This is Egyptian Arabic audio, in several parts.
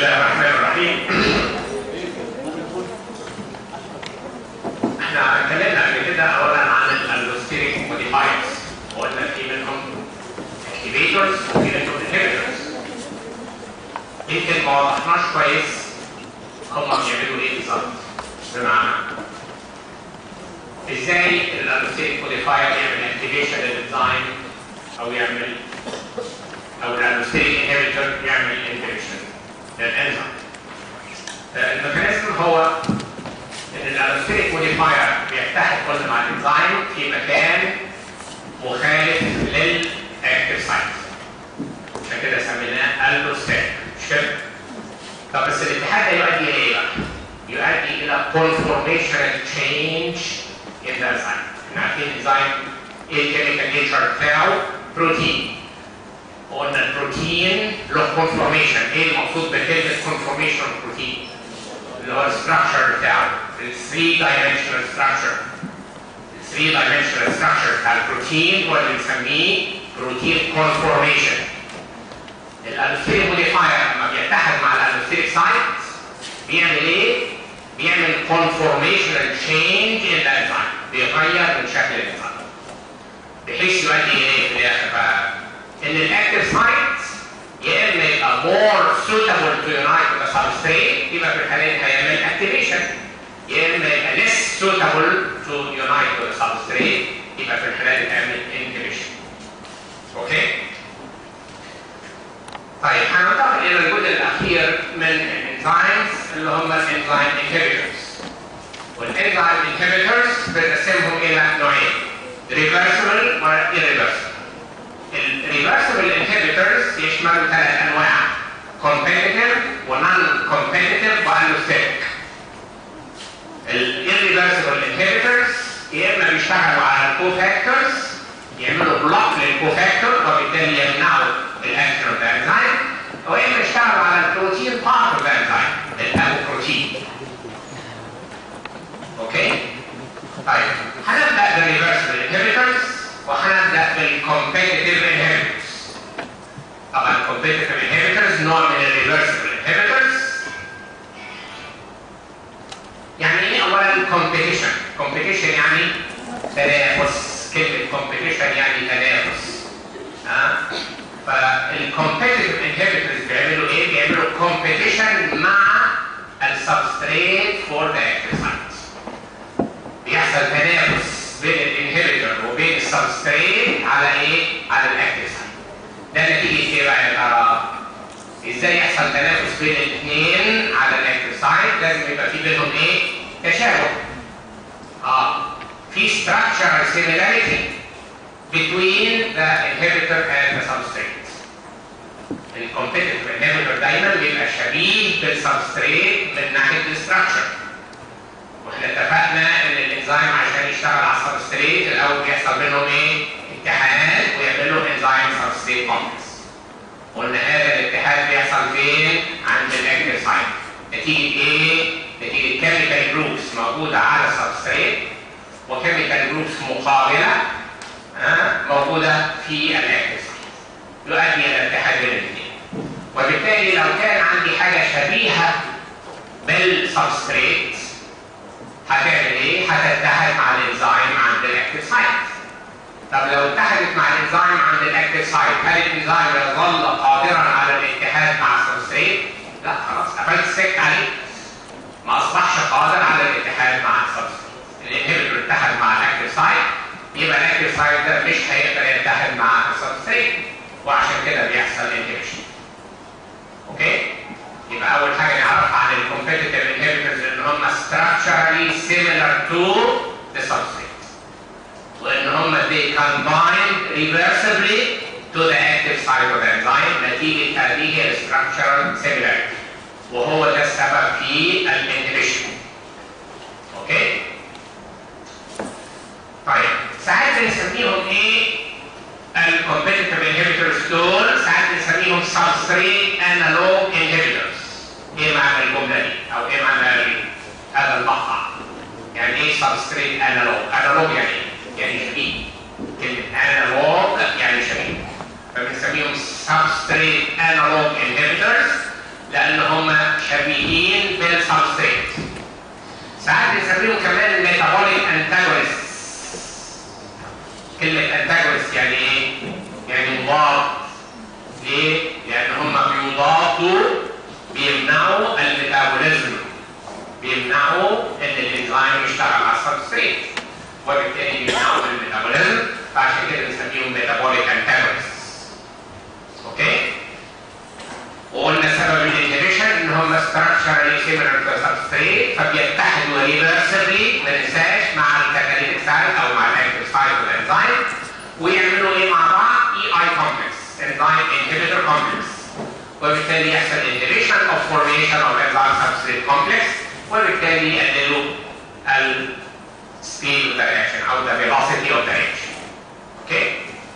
الله الرحمن الرحيم احنا اتكلمنا قبل كده اولا عن الالوستيريك موديفايرز وقلنا في منهم اكتيفيتورز وفي منهم انهبيتورز يمكن ما وضحناش كويس هم بيعملوا ايه بالظبط بمعنى ازاي الالوستيريك موديفاير يعمل اكتيفيشن للديزاين او يعمل او الالوستيريك انهبيتور يعمل انهبيشن للانزيم الميكانيزم هو ان الالوستيريك موديفاير بيتحد كل مع الانزيم في مكان مخالف للاكتيف سايت عشان كده سميناه الوستيريك مش كده؟ طب بس الاتحاد ده يؤدي الى ايه بقى؟ يؤدي الى conformational change in the enzyme. احنا عارفين الانزيم ايه الكيميكال نيتشر بتاعه؟ بروتين. وقلنا البروتين له كونفورميشن، ايه المقصود بكلمه كونفورميشن بروتين؟ اللي هو الستراكشر بتاعه، ال 3 dimensional structure. ال 3 dimensional structure بتاع البروتين هو اللي بنسميه بروتين كونفورميشن. الالوستيريك موديفاير لما بيتحد مع الالوستيريك سايت بيعمل ايه؟ بيعمل conformational change in the enzyme بيغير من شكل الانزيم بحيث يؤدي الى ايه في الاخر بقى؟ ان الاكتيف سايت يا اما يبقى more suitable to unite with the substrate يبقى في الحالين هيعمل activation يا اما يبقى less suitable to unite with the substrate يبقى في الحالات هيعمل inhibition اوكي؟ طيب هننتقل الى الجزء الاخير من الانزيمز اللي هم الانزيم انهبيتورز والانزيم انهبيتورز بنقسمهم الى نوعين ريفرسبل و irreversible الريفرسبل انهبيتورز يشملوا ثلاث انواع competitive ونون competitive والوستيك الirreversible inhibitors يا اما بيشتغلوا على الكوفاكتورز يعملوا بلوك للكوفاكتور وبالتالي يمنعوا الاكشن اوف ذا انزيم واما يشتغلوا على البروتين بارت اوف ذا انزيم الابوبروتين اوكي طيب هنبدا بالريفرسبل انهبيتورز وهنبدا بالكومبيتيتيف انهبيتورز طبعا الكومبيتيتيف انهبيتورز نوع من الريفرسبل انهبيتورز يعني ايه اولا كومبيتيشن كومبيتيشن يعني تنافس كلمه كومبيتيشن يعني تنافس ها فالكومبيتيتيف انهبيتورز بيعملوا ايه بيعملوا كومبيتيشن مع السبستريت فور ذا اكتيف سايت بيحصل تنافس بين الانهبيتور وبين السبستريت على ايه على الاكتيف سايت ده نتيجه ايه بقى يا ترى ازاي يحصل تنافس بين الاثنين على الاكتيف سايت لازم يبقى في بينهم ايه تشابه اه في structural similarity between the inhibitor and the substrate. الكومبيتيتيف inhibitor دايما بيبقى شبيه بالسبستريت من ناحيه الستراكشر. واحنا اتفقنا ان الانزيم عشان يشتغل على السبستريت الاول بيحصل بينهم ايه؟ اتحاد ويعملوا انزيم سبستريت كومبلكس. قلنا هذا الاتحاد بيحصل فين؟ عند الاكتيف سايت. نتيجه ايه؟ نتيجه كيميكال جروبس موجوده على السبستريت وكيميكال جروبس مقابله موجوده في الاكتيف يؤدي الى اتحاد بين الاثنين وبالتالي لو كان عندي حاجه شبيهه بالسبستريت هتعمل ايه؟ هتتحد مع الانزيم عند الاكتيف سايت طب لو اتحدت مع الانزيم عند الاكتيف سايت هل الانزيم يظل قادرا على الاتحاد مع السبستريت؟ لا خلاص قفلت السكت عليه ما اصبحش قادر على الاتحاد مع السبستريت الانهبيتور اتحد مع الاكتيف سايت يبقى الاكتيف سايت ده مش هيقدر يتحد مع السبستريت وعشان كده بيحصل انهبيشن اوكي يبقى اول حاجه نعرفها عن الكومبيتيتيف انهبيتورز ان هم structurally similar to the substrate وان هم they combine reversibly to the active site of the enzyme نتيجه هذه الستراكشرال similarity وهو ده السبب في الانهبيشن اوكي طيب ساعات بنسميهم ايه الكومبيتيتيف انهبيتورز دول ساعات بنسميهم سبستريت انالوج انهبيتورز ايه معنى الجمله دي او ايه معنى هذا المقطع يعني ايه سبستريت انالوج انالوج يعني ايه يعني شبيه كلمه انالوج يعني شبيه فبنسميهم سبستريت انالوج انهبيتورز لان هم شبيهين بالسبستريت ساعات بنسميهم كمان ميتابوليك انتاجونست كلمة انتاجونست يعني ايه؟ يعني مضاد ليه؟ لأن هم بيضادوا بيمنعوا الميتابوليزم بيمنعوا ان الانزيم يشتغل على السبستريت وبالتالي بيمنعوا الميتابوليزم فعشان كده بنسميهم ميتابوليك انتاجونست اوكي؟ وقلنا سبب الانهبيشن ان هم structurally similar to substrate فبيتحدوا reversibly ما ننساش مع الكاتاليتيك سايت او مع الاكتيف سايت والانزيم ويعملوا ايه مع بعض؟ اي اي كومبلكس enzyme inhibitor complex وبالتالي يحصل inhibition of formation of enzyme substrate complex وبالتالي يقللوا ال speed of the reaction او the velocity of the reaction اوكي؟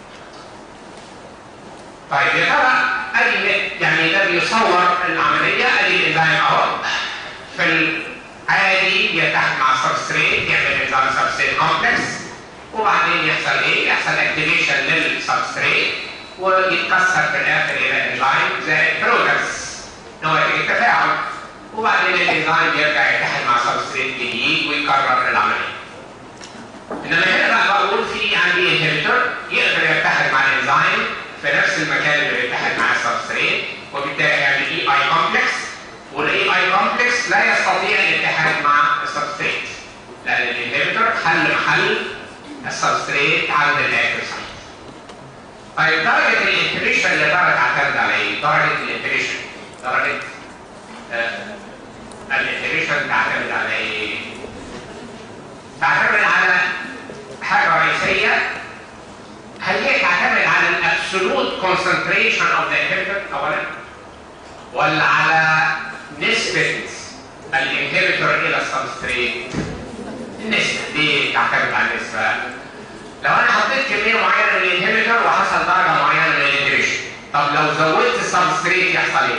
طيب يا ترى ادي يعني ده بيصور العمليه ادي الانزيم اهو في العادي يتحد مع السبستريت يعمل انزيم سبستريت كومبلكس وبعدين يحصل ايه؟ يحصل اكتيفيشن للسبستريت ويتكسر في الاخر الى انزيم زائد برودكتس نواتج التفاعل وبعدين الانزيم يرجع يتحد مع سبستريت جديد ويكرر العمليه. انما هنا بقى بقول في عندي انهبيتور يقدر يتحد مع الانزيم في نفس المكان اللي بيتحد مع السبستريت وبالتالي يعمل اي اي كومبلكس والاي اي كومبلكس لا يستطيع الاتحاد مع السبستريت لان الانهبيتور حل محل السبستريت عند الاكتيف سايت. طيب درجة الانتريشن اللي درجة تعتمد على ايه؟ درجة الانتريشن درجة آه الانتريشن تعتمد على ايه؟ تعتمد على حاجة رئيسية هل هي تعتمد على الابسولوت كونسنتريشن اوف ذا انهبيتور اولا ولا على نسبة الانهبيتور الى السبستريت؟ النسبة دي تعتمد على النسبة لو انا حطيت كميه معينه من الانهبيتور وحصل درجه معينه من الانهبيشن طب لو زودت السبستريت يحصل ايه؟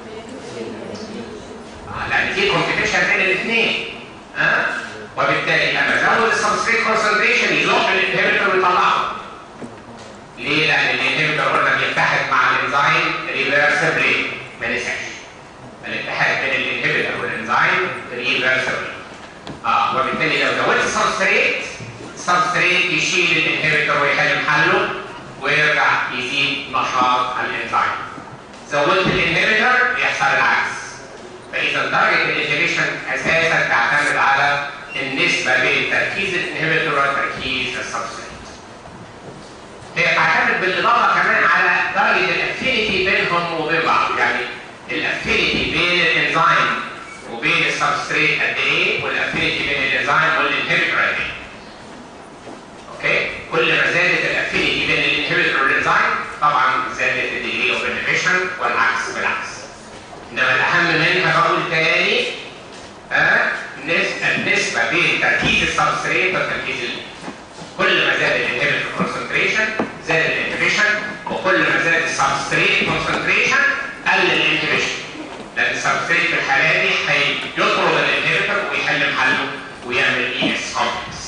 آه لان في كومبيتيشن بين الاثنين ها أه؟ وبالتالي لما ازود السبستريت كونسنتريشن يزق الانهبيتور ويطلعه ليه؟ لان الانهبيتور قلنا بيتحد مع الانزيم ريفرسبلي ما ننساش الاتحاد بين الانهبيتور والانزيم ريفرسبلي اه وبالتالي لو زودت السبستريت السبستريت يشيل الانهبيتور ويحل محله ويرجع يزيد نشاط الانزيم. زودت الانهبيتور يحصل العكس. فاذا درجه الانهبيشن اساسا تعتمد على النسبه بين تركيز الانهبيتور وتركيز السبستريت. هي تعتمد بالاضافه كمان على درجه الافينيتي بينهم وبين بعض، يعني الافينيتي بين الانزيم وبين السبستريت قد ايه والافينيتي بين الانزيم والانهبيتور قد ايه. اوكي كل ما زادت الافينيتي بين الانهبيتور والانزيم طبعا زادت الديجري اوف انهبيشن والعكس بالعكس انما الاهم منها بقول تاني ها النسبه بين تركيز السبستريت وتركيز ال... كل ما زاد الانهبيتور كونسنتريشن زاد الانهبيشن وكل ما زاد السبستريت كونسنتريشن قل الانهبيشن لان السبستريت في الحاله دي هيطرد الانهبيتور ويحل محله ويعمل اي اس كومبلكس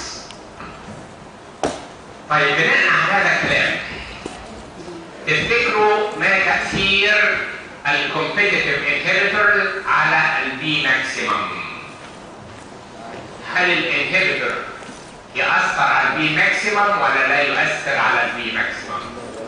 طيب بناء على هذا الكلام تفتكروا ما تأثير الكومبيتيتيف انهبيتور على البي ماكسيمم هل الانهبيتور يأثر على البي ماكسيمم ولا لا يؤثر على البي ماكسيمم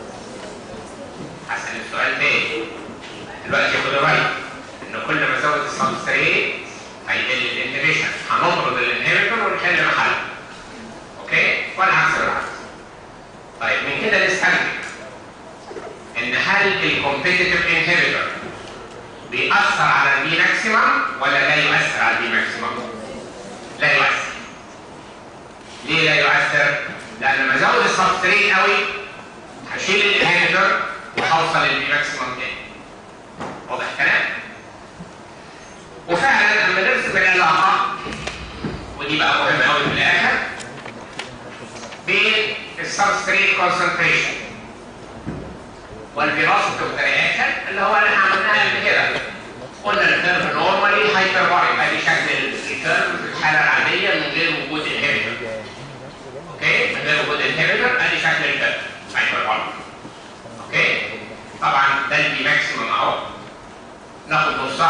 هسأل السؤال تاني دلوقتي خدوا بالك ان كل ما زود السبستريت هيقل الانهبيشن هنطرد الانهبيتور ونحل محله اوكي والعكس بالعكس طيب من كده نستنتج ان هل الكومبيتيتيف انهبيتور بيأثر على البي ماكسيمم ولا لا يؤثر على البي ماكسيمم؟ لا يؤثر. ليه لا يؤثر؟ لان لما ازود السبستريت قوي هشيل الانهبيتور وهوصل للبي ماكسيمم تاني. واضح الكلام؟ وفعلا لما نرسم العلاقه ودي بقى مهمه قوي في الاخر بين السبستريت كونسنتريشن والفيلوسيتي اوف رياكشن اللي هو اللي احنا عملناها قبل كده قلنا الكيرف نورمالي هايبرباريك ادي شكل الكيرف في الحاله العاديه من غير وجود انهبيتور اوكي من غير وجود انهبيتور ادي شكل الكيرف هايبرباريك اوكي طبعا ده البي ماكسيمم اهو ناخد نص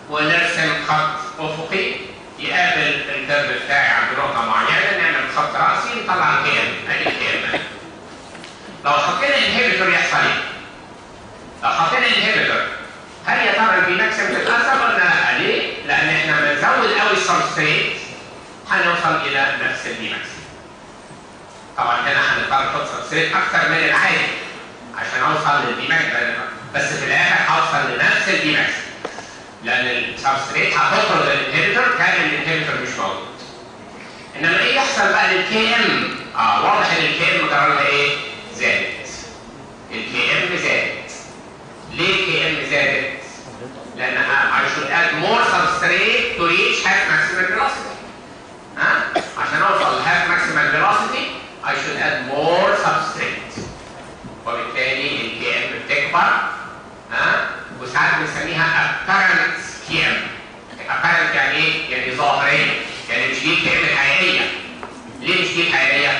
ونرسم خط افقي يقابل الكيرف بتاعي عند نقطه معينه نعمل خط راسي نطلع الكيام ادي الكيام لو حطينا انهبيتور يحصل ايه؟ لو حطينا انهبيتور هل يا ترى البي ماكسيم تتاثر ولا لا؟ ليه؟ لان احنا بنزود قوي السبستريت هنوصل الى نفس البي ماكسيم. طبعا هنا هنضطر نحط سبستريت اكثر من العادي عشان اوصل للبي ماكسيم بس في الاخر هوصل لنفس البي ماكسيم. لان السبستريت هتطرد الانهبيتور كان الانهبيتور مش موجود. انما ايه يحصل بقى للكي ام؟ اه واضح ان الكي ام قرارها ايه؟ زادت. الكي ام زادت. ليه الكي ام زادت؟ لان I should add more substrate to reach half maximal velocity. ها؟ عشان اوصل half maximal velocity I should add more substrate. وبالتالي الكي ام بتكبر ها؟ وساعات بنسميها apparent كي ام. apparent يعني ايه؟ يعني ظاهريه. يعني مش دي الكي ام الحقيقيه. ليه مش دي الحقيقيه؟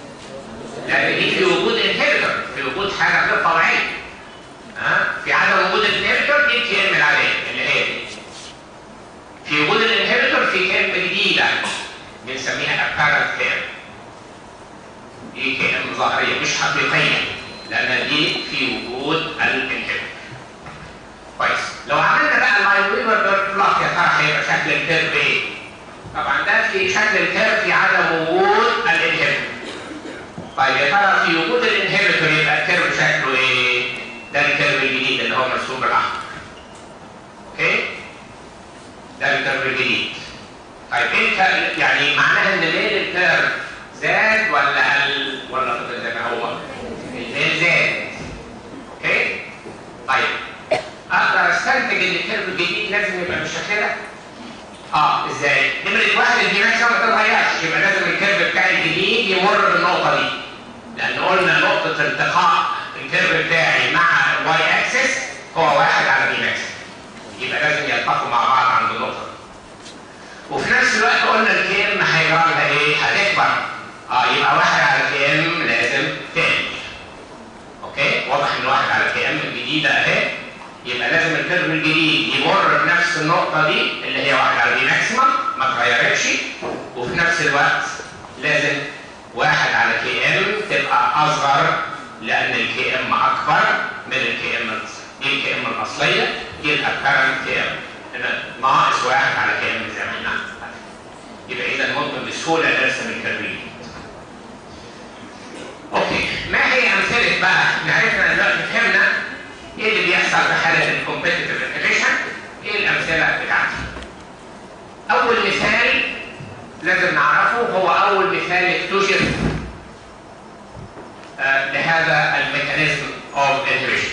لان دي في وجود انهبيتور، في وجود حاجه غير طبيعيه. ها؟ في عدم وجود الانهبيتور دي الكي ام العاديه اللي هي دي. في وجود الانهبيتور في كي ام جديده بنسميها apparent كي ام. دي كي ام ظاهريه مش حقيقيه لان دي في وجود الانهبيتور. كويس لو عملنا بقى اللاين ويفر بلوك يا ترى هيبقى شكل الكيرف ايه؟ طبعا ده في شكل الكيرف في عدم وجود الانهبيتور. طيب يا ترى في وجود الانهبيتور يبقى الكيرف شكله ايه؟ ده الكيرف الجديد اللي هو مرسوم بالاحمر. اوكي؟ ده الكيرف الجديد. طيب ايه يعني معناها ان ميل الكيرف زاد ولا قل ولا فضل زي ما هو؟ الميل زاد. اوكي؟ طيب اقدر استنتج ان الكيرف الجديد لازم يبقى بالشكل ده؟ اه ازاي؟ نمرة واحد الديمنشن ما تتغيرش يبقى لازم الكيرف بتاعي الجديد يمر بالنقطة دي. لأن قلنا نقطة التقاء الكيرف بتاعي مع الواي اكسس هو واحد على بي ماكس يبقى لازم يلتقوا مع بعض عند النقطه وفي نفس الوقت قلنا الكي ام هيجرى لها ايه؟ هتكبر اه يبقى واحد على كي ام لازم تاني اوكي واضح ان واحد على كي ام الجديده اهي يبقى لازم الكيرف الجديد يمر بنفس النقطه دي اللي هي واحد على بي ماكسيمم ما اتغيرتش وفي نفس الوقت لازم واحد على كي ام تبقى اصغر لان الكي ام اكبر من الكي ام دي الكي ام الاصليه دي الابكرنت كي ام ناقص واحد على كي ام زي ما احنا يبقى اذا ممكن بسهوله نرسم الكيرفين اوكي ما هي امثله بقى عرفنا دلوقتي فهمنا ايه اللي بيحصل في حاله الكومبيتيتيف انتجريشن ايه الامثله بتاعتي اول مثال لازم نعرفه هو اول مثال اكتشف آه لهذا الميكانيزم اوف انهبيشن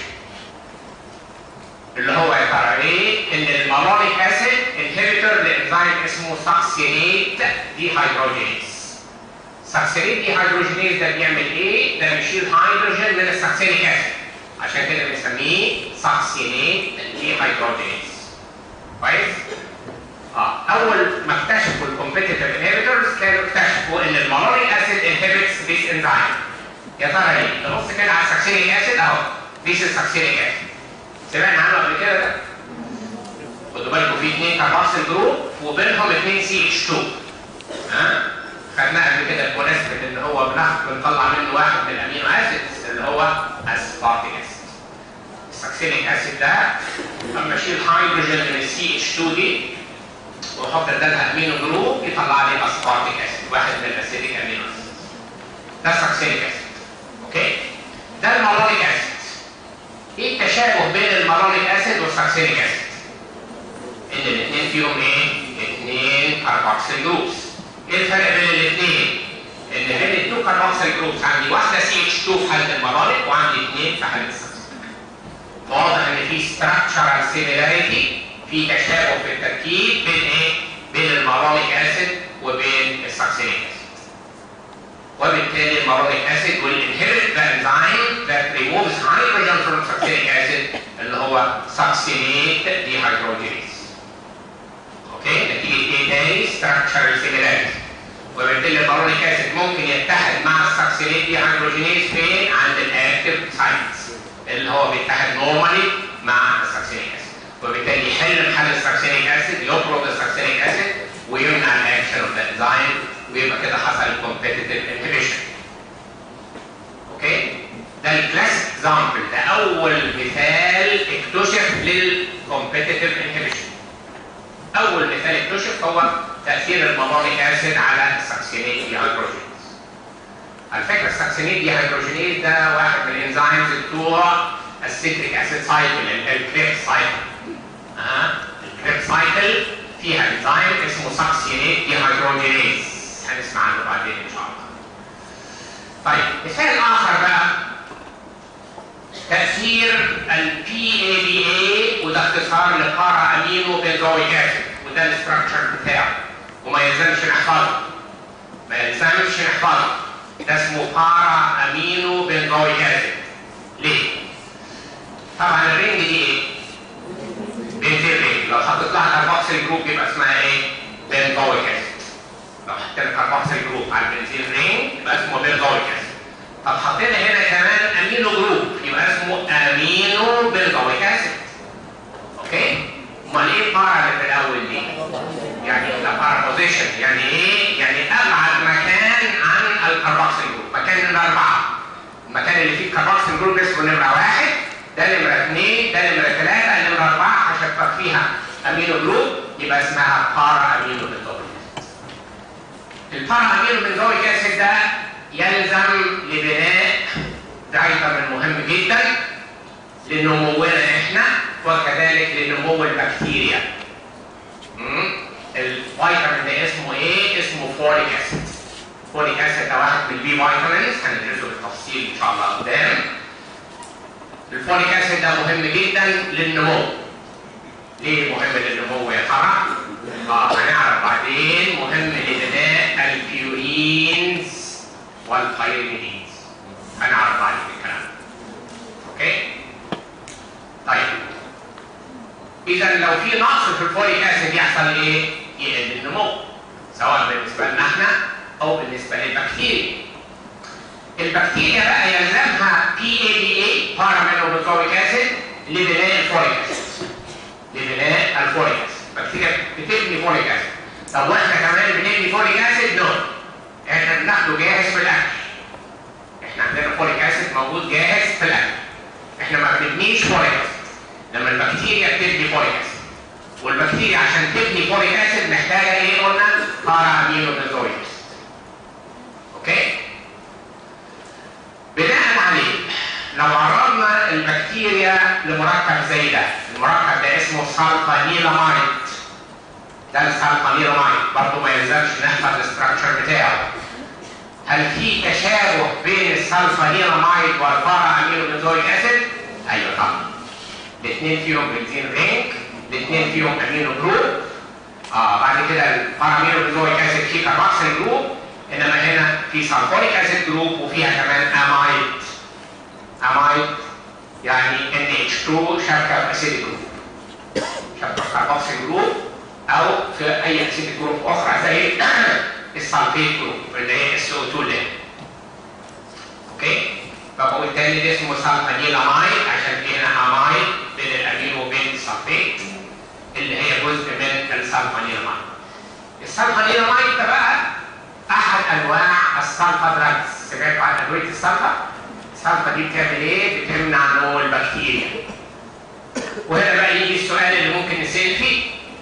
اللي هو يا ترى ايه ان المالونيك اسيد انهبيتور لانزيم اسمه ساكسينيت دي هيدروجينيز ساكسينيت دي هيدروجينيز ده بيعمل ايه ده بيشيل هيدروجين من الساكسينيك اسيد عشان كده بنسميه ساكسينيت دي هيدروجينيز كويس اه اول ما اكتشفوا الكومبيتيتيف انهبيتورز كانوا اكتشفوا ان المالونيك اسيد انهبيتس ذيس انزيم يا ترى ايه نبص كده على الساكسينيك اسيد اهو ذيس الساكسينيك اسيد سمعنا عنه قبل كده ده خدوا بالكم في اثنين كاربوكسيل جروب وبينهم اثنين سي اتش 2 ها خدناه قبل كده بمناسبه ان هو بناخد بنطلع منه واحد من الامينو اسيدز اللي هو اسبارتيك اسيد الساكسينيك اسيد ده اما اشيل هيدروجين من السي اتش 2 دي واحط بدلها امينو جروب يطلع لي اسبارتيك اسيد واحد من الاسيديك امينو اسيد ده الساكسينيك اسيد اوكي ده المالونيك اسيد ايه التشابه بين المالونيك اسيد والساكسينيك اسيد ان الاثنين فيهم ايه اثنين كاربوكسيل جروبس ايه الفرق بين الاثنين ان بين التو كاربوكسيل جروبس عندي واحده سي اتش 2 في حاله المالونيك وعندي اثنين في حاله الساكسينيك واضح ان في ستراكشرال سيميلاريتي في تشابه في التركيب بين ايه بين المالونيك اسيد وبين الساكسينيك اسيد وبالتالي المالونيك اسيد will inhibit the enzyme that removes hydrogen from succinic acid اللي هو succinate dehydrogenase. اوكي نتيجه ايه تاني؟ structural similarity. وبالتالي المالونيك اسيد ممكن يتحد مع السكسينيت dehydrogenase فين؟ عند الاكتف سايتس اللي هو بيتحد نورمالي مع السكسينيك اسيد. وبالتالي يحل محل السكسينيك اسيد يطرد السكسينيك اسيد ويمنع الاكشن اوف ذا انزيم ويبقى كده حصل الكومبيتيتيف انهبيشن اوكي ده الكلاسيك اكزامبل ده اول مثال اكتشف للكومبيتيتيف انهبيشن اول مثال اكتشف هو تاثير المامونيك اسيد على السكسينيت ديهيدروجينيز على فكره السكسينيت ديهيدروجينيز ده واحد من الانزيمز بتوع السيتريك اسيد سايكل الكريب سايكل اه الكريب سايكل فيها انزيم اسمه سكسينيت ديهيدروجينيز هنسمع عنه بعدين ان شاء الله طيب مثال اخر بقى تاثير البي اي بي اي وده اختصار لبارا امينو بنزويك اسيد وده الاستراكشر بتاعه وما يلزمش نحفظه ما يلزمش نحفظه ده اسمه بارا امينو بنزويك اسيد ليه؟ طبعا الرينج دي ايه؟ بنزين رينج لو حطيت لها كاربوكسيل جروب يبقى اسمها ايه؟ بنزويك اسيد لو حطينا كاربوكسيل جروب على البنزين رينج يبقى اسمه بنزويك اسيد طب حطينا هنا كمان امينو جروب يبقى اسمه امينو بنزويك اسيد اوكي؟ امال ايه بارا اللي في الاول دي؟ يعني ده بارا بوزيشن يعني ايه؟ يعني ابعد مكان عن الكاربوكسيل جروب مكان نمره اربعه المكان اللي فيه الكاربوكسيل جروب اسمه نمره واحد ده نمره اثنين ده نمره ثلاثه نمره اربعه هشفط فيها امينو جروب يبقى اسمها بارا امينو بنزويك البارا امينو بنزويك اسيد ده يلزم لبناء فيتامين مهم جدا لنمونا احنا وكذلك لنمو البكتيريا. الفيتامين ده اسمه ايه؟ اسمه فوليك اسيد. فوليك اسيد ده واحد من البي فيتامينز هندرسه بالتفصيل ان شاء الله قدام. الفوليك اسيد ده مهم جدا للنمو. ليه مهم للنمو يا ترى؟ اه هنعرف بعدين مهم لبناء البيورينز والبايريدينز هنعرف بعد الكلام اوكي طيب اذا لو في نقص في الفوليك اسيد يحصل ايه يقل النمو سواء بالنسبه لنا احنا او بالنسبه للبكتيريا البكتيريا بقى يلزمها بي اي بي اي بارامينوبيزويك اسيد لبناء الفوليك اسيد لبناء الفوليك اسيد البكتيريا بتبني فوليك اسيد طب واحنا كمان بنبني فوليك اسيد نو احنا بناخده جاهز في الاكل احنا عندنا فوليك اسيد موجود جاهز في الاكل احنا ما بنبنيش فوليك اسيد لما البكتيريا بتبني فوليك اسيد والبكتيريا عشان تبني فوليك اسيد محتاجه ايه قلنا بارا امينو بنزويك اوكي بناء عليه لو عرضنا البكتيريا لمركب زي ده المركب ده اسمه سالفانيلامايد ده السالفانيلامايد برضه ما يلزمش نحفظ الاستراكشر بتاعه هل في تشابه بين السلفانيلامايد والبارا امينو بنزويك اسيد؟ ايوه طبعا. الاثنين فيهم بنزين رينج، الاثنين فيهم امينو جروب. اه بعد كده البارا امينو بنزويك اسيد فيه كاربوكسيل جروب، انما هنا في سلفونيك اسيد جروب وفيها كمان امايد. امايد يعني NH2 شبكه اسيد جروب. شبكه كاربوكسيل جروب او في اي اسيد جروب اخرى زي السلفيت جروب اللي هي اس او 2 لين اوكي فبقول تاني ده اسمه سلفانيلامايد عشان في هنا امايد بين الامين وبين السلفيت اللي هي جزء من السلفانيلامايد السلفانيلامايد ده بقى احد انواع السلفا دراجز سمعتوا عن ادويه السلفا السلفا دي بتعمل ايه بتمنع نمو البكتيريا وهنا بقى يجي السؤال اللي ممكن نسال فيه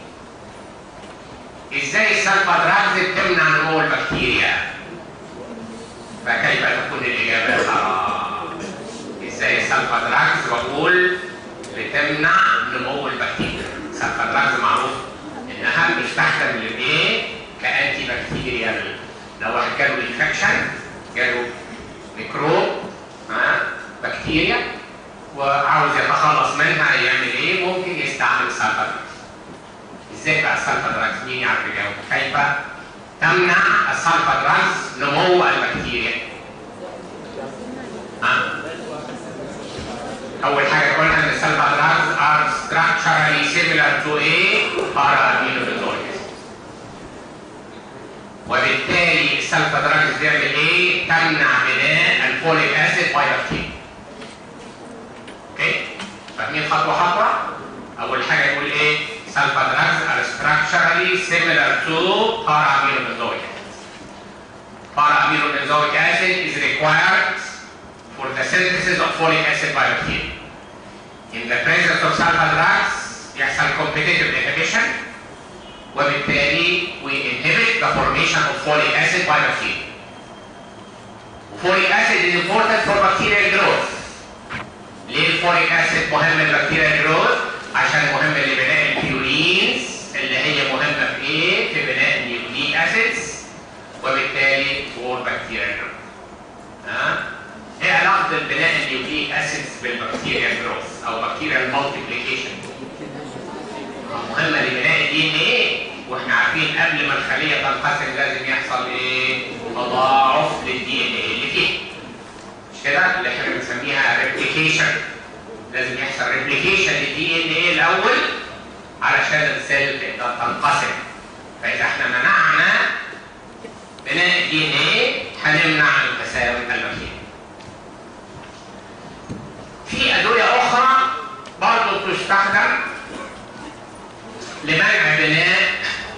ازاي السلفا دراجز بتمنع نمو البكتيريا فكيف تكون الاجابه آه. ازاي السلفا دراجز بقول بتمنع نمو البكتيريا السلفا دراجز معروف انها بتستخدم لايه كانتي بكتيريال لو واحد جاله انفكشن جاله ميكروب ها بكتيريا وعاوز يتخلص منها يعمل ايه ممكن يستعمل السلفا دراجز ازاي بقى السلفا دراجز مين يعرف يجاوب كيف تمنع السلفا دراجز نمو البكتيريا ها اول حاجه قلنا ان السلفا دراجز are structurally similar to a paraaminobutyric وبالتالي السلفا دراجز بيعمل ايه تمنع بناء الفوليك اسيد باي بكتيريا اوكي فاهمين خطوه خطوه اول حاجه يقول ايه سلفا دراجز are structurally similar to para-aminobenzoic acid para-aminobenzoic acid is required for the synthesis of folic acid by bacteria in the presence of sulfa drugs يحصل competitive inhibition وبالتالي we inhibit the formation of folic acid by bacteria folic acid is important for bacterial growth ليه الفوليك اسيد مهم للبكتيريا جروث عشان مهم لبناء البيورينز اللي هي مهمه في ايه في بناء النيوكليك اسيدز وبالتالي فور بكتيريا جروث ها ايه علاقه بناء النيوكليك اسيدز بالبكتيريا جروث او بكتيريا مالتيبليكيشن مهمه لبناء الدي ان ايه واحنا عارفين قبل ما الخليه تنقسم لازم يحصل ايه تضاعف للدي ان ايه اللي فيها مش كده اللي احنا بنسميها ريبليكيشن لازم يحصل ريبليكيشن للدي ان ايه الاول علشان السيل تقدر تنقسم فاذا احنا منعنا بناء الدي ان ايه هنمنع التساوي المكاني في ادويه اخرى برضه بتستخدم لمنع بناء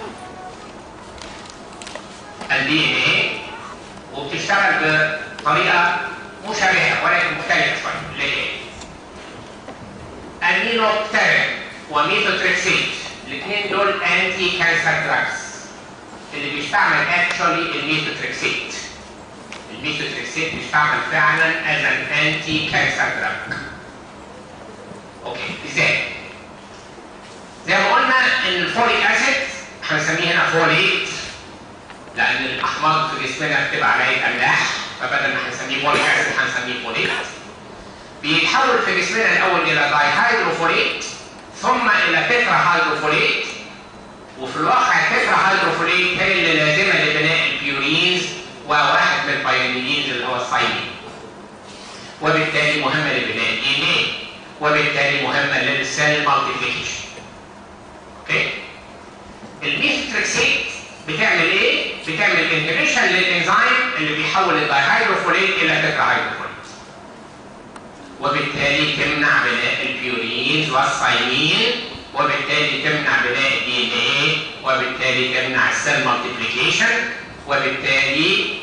الدي ان ايه وبتشتغل بطريقه مشابهه ولكن مختلفه شويه اللي هي امينوبترين وميثوتريكسيت الاثنين دول انتي كانسر دراجز اللي بيستعمل اكشولي الميثوتريكسيت الميثوتريكسيت بيستعمل فعلا از ان انتي كانسر دراج اوكي ازاي زي ما قلنا ان الفوليك اسيد هنسميه هنا فوليت لان الاحماض في جسمنا بتبقى عليه املاح فبدل ما هنسميه فوليك اسيد هنسميه فوليت بيتحول في جسمنا الاول الى دايهيدروفوليت ثم الى تترا هيدروفوليت وفي الواقع التترا هيدروفوليت هي اللي لازمه لبناء البيورينز وواحد من البايونينز اللي هو الصيني وبالتالي مهمه لبناء الدي ان ايه وبالتالي مهمه للسيل مالتيبليكيشن اوكي الميثوتريكسيت بتعمل ايه بتعمل انهبيشن للانزيم اللي بيحول الدايهيدروفوليت الى تترا هيدروفوليت وبالتالي تمنع بناء البيورينز والصينين وبالتالي تمنع بناء الدي ان ايه وبالتالي تمنع السيل مالتيبليكيشن وبالتالي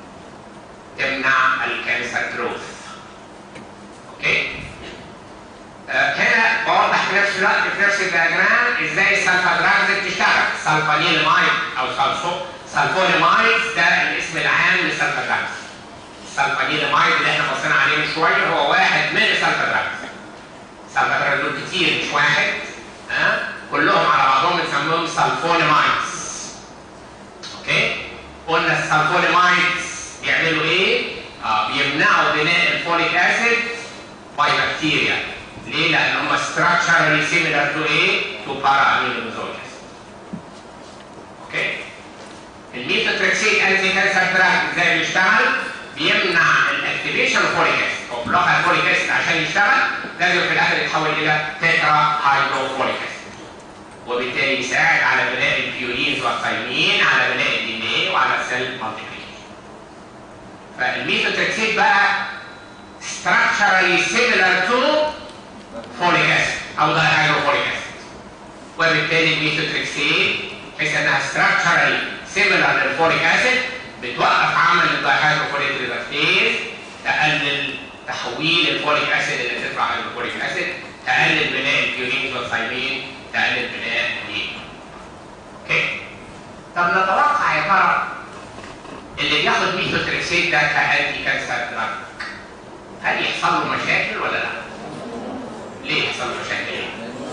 تمنع الكانسر جروث اوكي آه هنا بوضح في نفس الوقت في نفس الدياجرام ازاي السلفا دراجز بتشتغل سلفانيلمايد او سلفو سلفونيمايد ده الاسم العام للسلفا دراجز السلفانيلمايد اللي احنا بصينا عليه من شويه هو واحد من السلفا دراجز السلفا دراجز دول كتير مش واحد ها أه؟ كلهم على بعضهم بنسميهم سلفونيمايدز اوكي قلنا السلفونيمايدز بيعملوا ايه؟ آه بيمنعوا بناء الفوليك اسيد باي بكتيريا ليه؟ لان هم structurally similar to ايه؟ to para-aminobenzoic acid اوكي الميثوتريكسيت انتي كانسر دراج ازاي بيشتغل؟ بيمنع الاكتيفيشن فوليك اسيد هو بلوكا الفوليك اسيد عشان يشتغل لازم في الاخر يتحول الى تترا هيدروفوليك اسيد وبالتالي يساعد على بناء البيورينز والثايمين على بناء الدي ان ايه وعلى السيل مالتيبليكيشن فالميثوتريكسيت بقى structurally similar to folic acid او dihydrofolic acid وبالتالي الميثوتريكسيت بحيث انها structurally similar للفوليك اسيد بتوقف عمل الدايهيدروفوليك ريدكتيز تقلل تحويل الفوليك اسيد الى تترا هيدروفوليك اسيد تقلل بناء البيورينز والثايمين تقلل بناء الدي اوكي طب نتوقع يا ترى اللي بياخد ميثوتريكسيت ده كانتي كانسر دراج هل يحصل له مشاكل ولا لا؟ ليه يحصل له مشاكل؟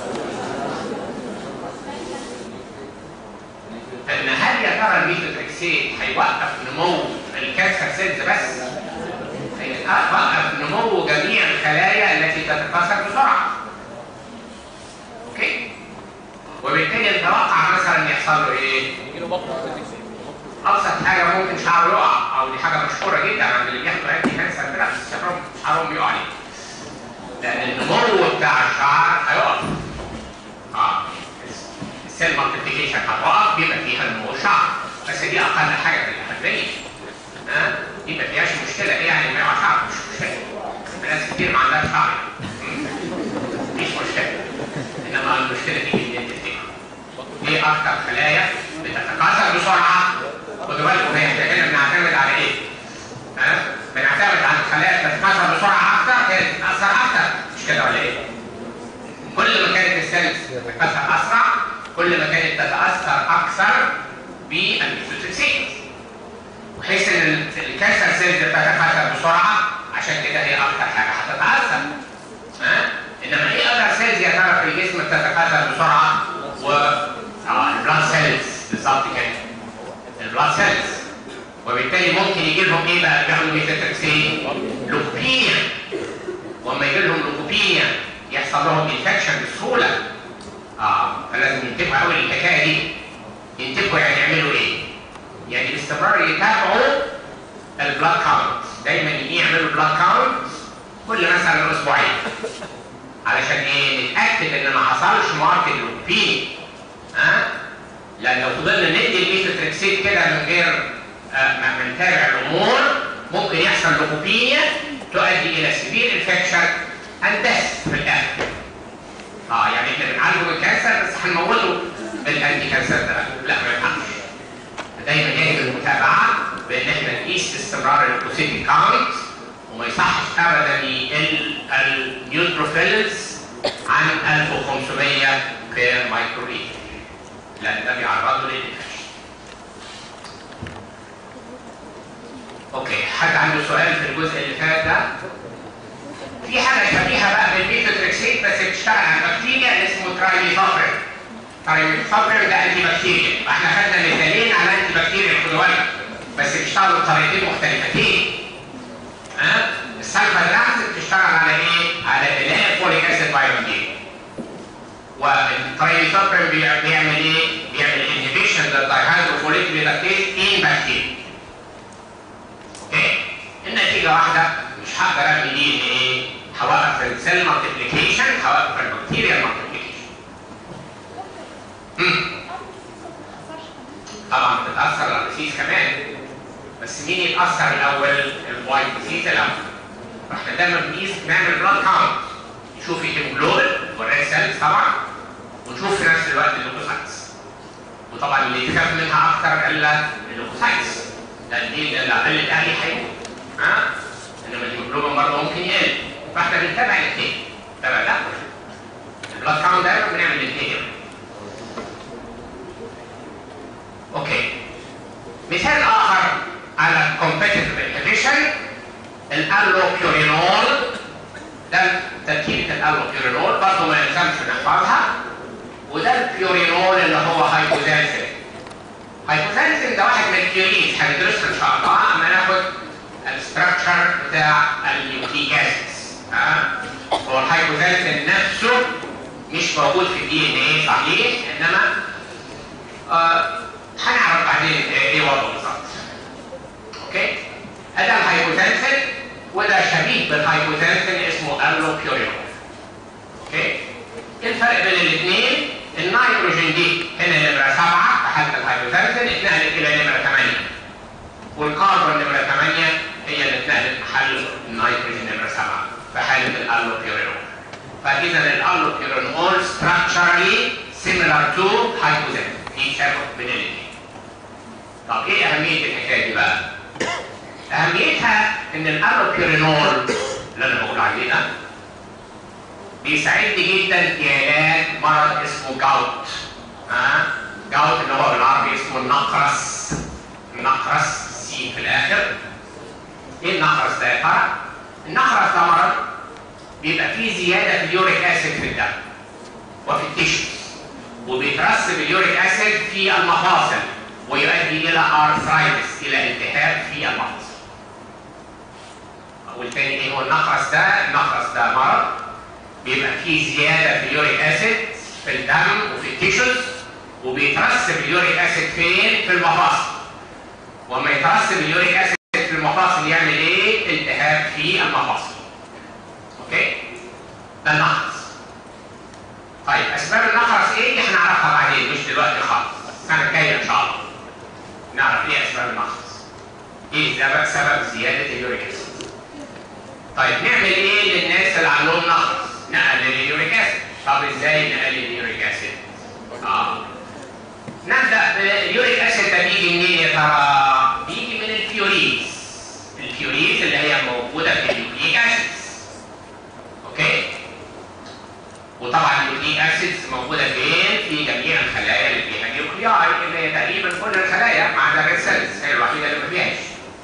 فإن هل يا ترى الميثوتريكسيت هيوقف نمو الكانسر سيلز بس؟ هيوقف نمو جميع الخلايا التي تتكاثر بسرعة. اوكي؟ وبالتالي نتوقع مثلا يحصل له ايه؟ ابسط حاجه ممكن شعره يقع او دي حاجه مشهوره جدا عند اللي بياخدوا انتي كانسر دراجز شعرهم شعرهم يقع عليه. لان النمو بتاع الشعر هيقف. اه السيل مالتيبيكيشن هتقف بيبقى فيها نمو شعر بس دي اقل حاجه في الحرفيه. ها آه؟ دي ما فيهاش مشكله ايه يعني ما يقع شعر مش مشكله. ناس كتير ما عندهاش شعر. مفيش مشكله. انما الفاسيلتي اللي تفتكر دي اكتر خلايا بتتكاثر بسرعه خدوا بالكم هي احنا هنا بنعتمد على ايه؟ ها؟ بنعتمد على الخلايا بتتكاثر بسرعه اكتر هي بتتاثر اكتر مش كده ولا ايه؟ كل ما كانت السيلز تتكاثر اسرع كل ما كانت تتاثر اكثر بالميثوتريكسين بحيث ان الكانسر سيلز بتتكاثر بسرعه عشان كده هي اكتر حاجه هتتاثر ها؟ انما ايه اكتر سيلز يا ترى في الجسم بتتكاثر بسرعه و اه البلاد سيلز بالظبط كده البلاد سيلز وبالتالي ممكن يجي لهم ايه بقى بياخدوا ميثوتريكسين لوكوبينيا واما يجي لهم لوكوبينيا يحصل لهم انفكشن بسهوله اه فلازم ينتبهوا قوي للحكايه دي ينتبهوا يعني يعملوا ايه؟ يعني باستمرار يتابعوا البلاد كاونت دايما يجي يعملوا بلاد كاونت كل مثلا اسبوعين علشان ايه نتاكد ان ما حصلش ماركت لوكوبينيا ها؟ لان لو فضلنا ندي الميثوتريكسيت كده من غير آه ما نتابع الامور ممكن يحصل لوكوبينيا تؤدي الى سبيل انفكشن اند في الاخر. اه يعني احنا بنعالجه بالكانسر بس هنموته بالانتي كانسر ده لا ما ينفعش. دايما يجب المتابعه بان احنا نقيس استمرار الكوسيتي كاونت وما يصحش ابدا يقل النيوتروفيلز عن 1500 بير مايكرو لتر. لان ده بيعرضه للانفكشن. اوكي حد عنده سؤال في الجزء اللي فات ده؟ في حاجه شبيهه بقى بالميثوتريكسيت بس بتشتغل على البكتيريا اسمه ترايميثوبرين. ترايميثوبرين ده انتي بكتيريا، احنا خدنا مثالين على انتي بكتيريا خدوا بالك بس بيشتغلوا بطريقتين مختلفتين. ها؟ أه؟ السلفادراكس بتشتغل على ايه؟ على بناء فوليك اسيد بايوندين. والترايميثوبرين بيعمل ايه؟ بيعمل انهبيشن للدايهيدروفوليك ريدكتيز ان بكتيريا. اوكي؟ النتيجه واحده مش هقدر ابني دي ان ايه؟ هوقف السيل مالتيبليكيشن هوقف البكتيريا مالتيبليكيشن. طبعا بتتاثر الريسيس كمان بس مين يتاثر الاول؟ الوايت ديزيز الاول. فاحنا دايما بنقيس نعمل بلاد كاونت نشوف الهيموجلوبين والريد سيلز طبعا ونشوف في نفس الوقت اللوكوسايتس. وطبعا اللي تخاف منها اكتر الا اللوكوسايتس لان دي اللي اقل الاهلي هيموت ها انما الهيموجلوبين برضه ممكن يقل فاحنا بنتابع الاثنين تابع ده البلاد كاونت دايما بنعمل الاثنين اوكي مثال اخر على كومبيتيتيف انهبيشن الالوبيورينول ده تركيبه الالوبيورينول برضه ما يلزمش نحفظها وده البيورينول اللي هو هايبوزانسين هايبوزانسين ده واحد من الكيوريز هندرسها ان شاء الله اما ناخد الستراكشر بتاع النيوكليك اسيدز ها هو الهايبوزانسين نفسه مش موجود في الدي ان ايه صحيح انما آه هنعرف بعدين ايه وضعه بالظبط اوكي هذا الهايبوزانسين وده شبيه بالهايبوزانسين اسمه الوبيورينول اوكي ايه الفرق بين الاثنين النيتروجين دي هنا نمره 7 في حاله الهايبوزانسين اتنقلت الى نمره 8 والكاربون نمره 8 هي اللي اتنقلت محل النيتروجين نمره 7 في حاله الالوبيورينول فاذا الالوبيورينول structurally similar to هايبوزانسين في تشابه بين الاثنين طب ايه اهميه الحكايه دي بقى؟ اهميتها ان الالوبيورينول اللي انا بقول عليه ده بيساعدني جدا في علاج مرض اسمه جاوت ها جاوت اللي هو بالعربي اسمه النقرس النقرس سين في الاخر ايه النقرس ده يا ترى؟ النقرس ده مرض بيبقى فيه زياده في اليوريك اسيد في الدم وفي التيشوز وبيترسب اليوريك اسيد في المفاصل ويؤدي الى ارثرايتس الى التهاب في المفاصل والتاني ايه هو النقرس ده؟ النقرس ده مرض بيبقى فيه زياده في اليوريك اسيد في الدم وفي التيشوز وبيترسب اليوريك اسيد فين؟ في المفاصل. وما يترسب اليوريك اسيد في المفاصل يعمل ايه؟ التهاب في المفاصل. اوكي؟ ده النقرس. طيب اسباب النقرس ايه؟ دي هنعرفها بعدين مش دلوقتي خالص. السنه الجايه ان شاء الله. نعرف ايه اسباب النقرس. ايه سبب سبب زياده اليوريك اسيد. طيب نعمل ايه للناس اللي عندهم نقرس؟ نقلل اليوريك اسيد طب ازاي نقلل اليوريك اسيد؟ اه نبدا باليوريك اسيد ده بيجي منين يا ترى؟ بيجي من البيوريز البيوريز اللي هي موجوده في اليوريك اسيد اوكي وطبعا اليوريك اسيد موجوده فين؟ في جميع الخلايا اللي فيها نيوكلياي اللي هي تقريبا كل الخلايا ما عدا الريد سيلز هي الوحيده اللي ما فيهاش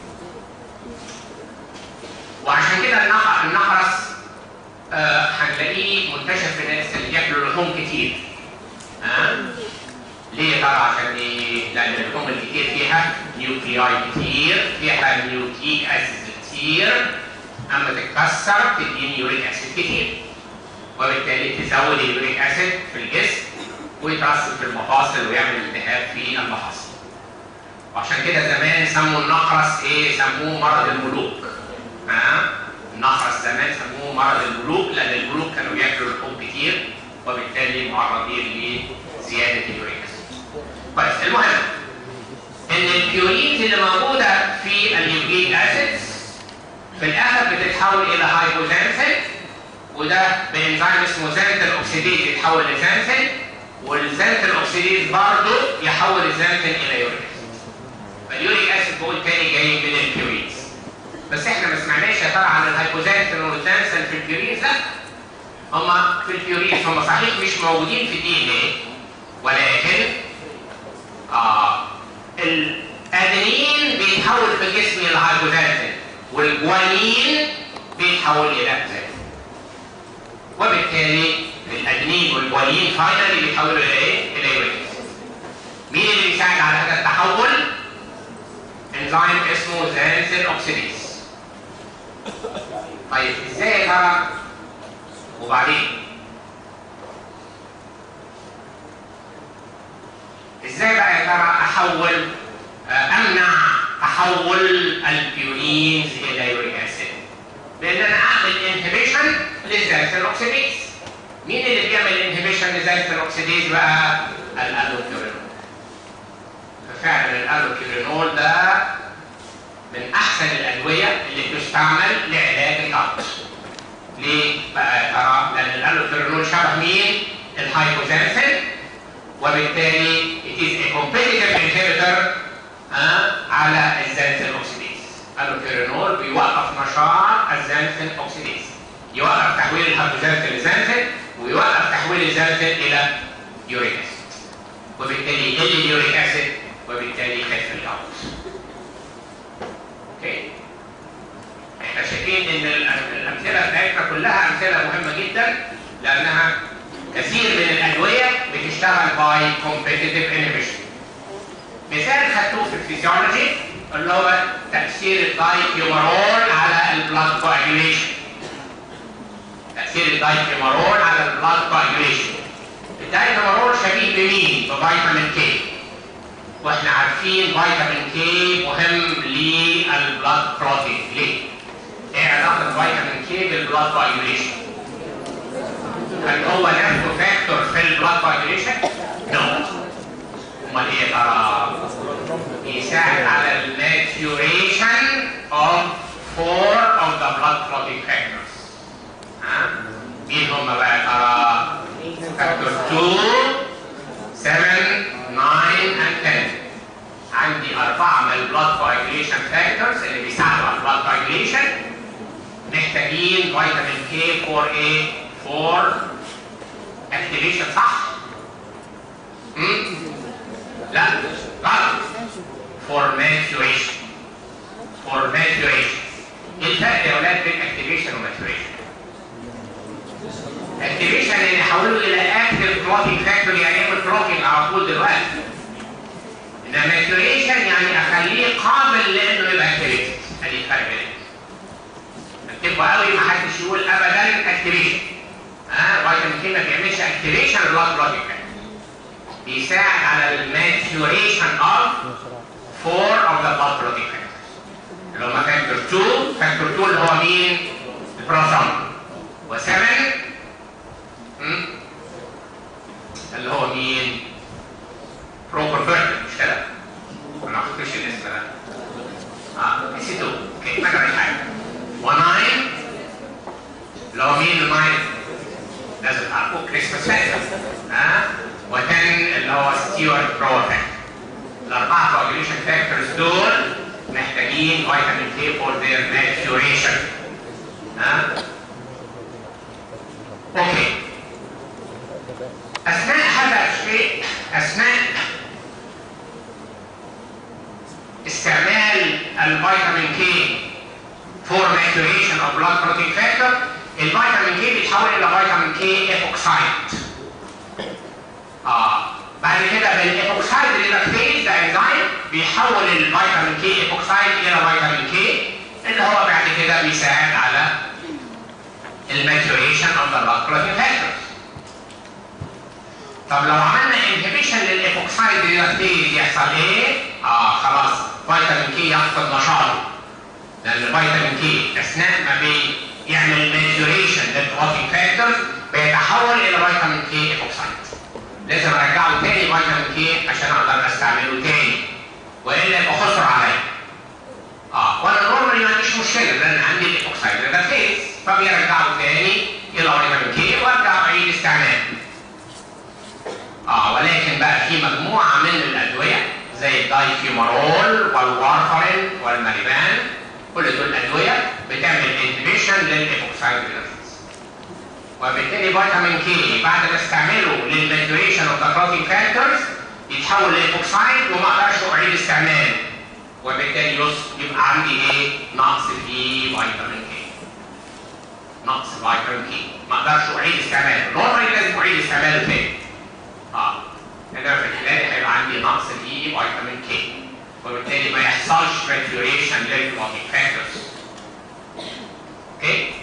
وعشان كده النخ- النخرس آه، هنلاقيه منتشر في الناس اللي بياكلوا لحوم كتير ها آه؟ ليه ترى عشان ايه؟ لان اللحوم الكتير فيها نيوكلياي كتير فيها نيوكليك اسيد كتير اما تتكسر تديني يوريك اسيد كتير وبالتالي تزود اليوريك اسيد في الجسم ويترسب في المفاصل ويعمل التهاب في المفاصل وعشان كده زمان سموا النخرس ايه؟ سموه مرض الملوك ها؟ النخرس زمان سموه مرض الملوك لان الملوك كانوا بياكلوا لحوم كتير وبالتالي معرضين لزياده اليوريك اسيد. كويس المهم ان البيورينز اللي موجوده في اليوريك اسيد في الاخر بتتحول الى هايبوزانثين وده بانزيم اسمه زانثين اوكسيديز يتحول لزانثين والزانثين اوكسيديز برضه يحول الزانثين الى يوريك اسيد. فاليوريك اسيد بقول تاني جاي من البيورينز. بس احنا ما سمعناش يا ترى عن الهايبوزانثين والزانثين في البيورينز لا هما في البيورينز هما صحيح مش موجودين في الدي ان ايه ولكن آه الادرينين بيتحول في الجسم الى هايبوزانثين والجوانين بيتحول الى زانثين وبالتالي الادرينين والجوانين فاينلي بيتحولوا الى ايه؟ الى يوريك أسيد. مين اللي بيساعد على هذا التحول؟ انزيم اسمه زانثين اوكسيديز طيب ازاي يا ترى وبعدين ازاي بقى يا ترى احول آه، امنع تحول البيورينز الى يوريك اسيد بان انا اعمل انهبيشن للزانثين اوكسيديز مين اللي بيعمل انهبيشن للزانثين اوكسيديز بقى الالوكيرينول ففعلا الالوكيرينول ده من احسن الادويه اللي بتستعمل لعلاج الضغط ليه بقى يا ترى لان الالوكيرينول شبه مين الهايبوزانثين وبالتالي it is a competitive inhibitor آه على الزانثين اوكسيديز الالوكيرينول بيوقف نشاط الزانثين اوكسيديز يوقف تحويل الهايبوزانثين لزانثين ويوقف تحويل الزانثين الى يوريك اسيد وبالتالي يقل اليوريك اسيد وبالتالي يخف الضغط اوكي احنا شايفين ان الأم- الامثله بتاعتنا كلها امثله مهمه جدا لانها كثير من الادويه بتشتغل باي كومبيتيتيف انهبيشن مثال خدتوه في الفيزيولوجي اللي هو تاثير الدايكيومارول على البلاد كواجيوليشن تاثير الدايكيومارول على البلاد كواجيوليشن الدايكيومارول شبيه بمين؟ بفيتامين كي واحنا عارفين فيتامين كي مهم للبلاد كلوتينج ليه؟ ايه علاقه فيتامين كي بالبلاد كواجيوليشن؟ هل هو نفسه فاكتور في البلاد كواجيوليشن؟ نو امال ايه يا ترى؟ يساعد على الماتيوريشن of four of the blood clotting factors ها؟ مين هم بقى يا ترى؟ فاكتور 2 7 9 and 10 عندي أربعة من البلاد كواجيوليشن فاكتورز اللي بيساعدوا على البلاد كواجيوليشن محتاجين فيتامين كي فور ايه؟ فور اكتيفيشن صح؟ مم؟ لا غلط فور ماتيوريشن فور ماتيوريشن ايه الفرق يا ولاد بين اكتيفيشن وماتيوريشن؟ اكتيفيشن اللي يحوله الى اكتيف كلوتينج فاكتور يعني يعمل كلوتينج على طول دلوقتي انما ماتيوريشن يعني اخليه قابل لانه يبقى اكتيفيتد ادي الفرق بينهم اكتبوا قوي ما حدش يقول ابدا اكتيفيشن ها فيتامين كي ما بيعملش اكتيفيشن للبلاد كلوتينج بيساعد على الماتيوريشن اوف فور اوف ذا بلاد كلوتينج اللي هم فاكتور 2 فاكتور 2 اللي هو مين؟ البروسوم و7 اللي هو مين؟ بروكونفرتر مش كده؟ انا ما اخدتش الاسم ده اه نسيته اوكي ما جرى حاجه و9 اللي هو مين ال9 لازم تعرفوه كريسماس ميكانيزم ها و10 اللي هو ستيوارد بروفيت الاربعه كواجوليشن فاكتورز دول محتاجين فيتامين كي فور ذير ماتيوريشن ها اوكي اثناء هذا الشيء اثناء استعمال الفيتامين كي فور ماتوريشن اوف بلاد بروتين فاكتور الفيتامين كي بيتحول الى فيتامين كي ايبوكسايد اه بعد كده بالايبوكسايد ريدكتيز ده انزيم بيحول الفيتامين كي ايبوكسايد الى فيتامين كي اللي هو بعد كده بيساعد على الماتوريشن اوف ذا بلاد بروتين فاكتورز طب لو عملنا انهبيشن للايبوكسايد ريدكتيز يحصل ايه؟ اه خلاص فيتامين كي يفقد نشاطه لان الفيتامين كي اثناء ما بيعمل ماتوريشن للبروتين فاكتورز بيتحول الى فيتامين كي ايبوكسايد لازم ارجعه تاني فيتامين كي عشان اقدر استعمله تاني والا يبقى خسر عليا اه وانا نورمالي ما عنديش مشكله لان عندي الايبوكسايد ريدكتيز فبيرجعه تاني الى فيتامين كي وارجع اعيد استعماله اه ولكن بقى في مجموعه من الادويه زي الدايفيومارول والوارفرين والماريبان كل دول ادويه بتعمل انهبيشن للايبوكسايد ريدكتيز وبالتالي فيتامين كي بعد ما استعمله للماتوريشن اوف ذا بروتين فاكتورز يتحول لايبوكسايد وما اقدرش اعيد استعماله وبالتالي يبقى عندي ايه؟ نقص في فيتامين كي نقص فيتامين كي ما اقدرش اعيد استعماله نورمالي لازم اعيد استعماله تاني اه هنا في الحالة هيبقى عندي نقص في فيتامين كي وبالتالي ما يحصلش ماتوريشن للبروتين فاكتورز اوكي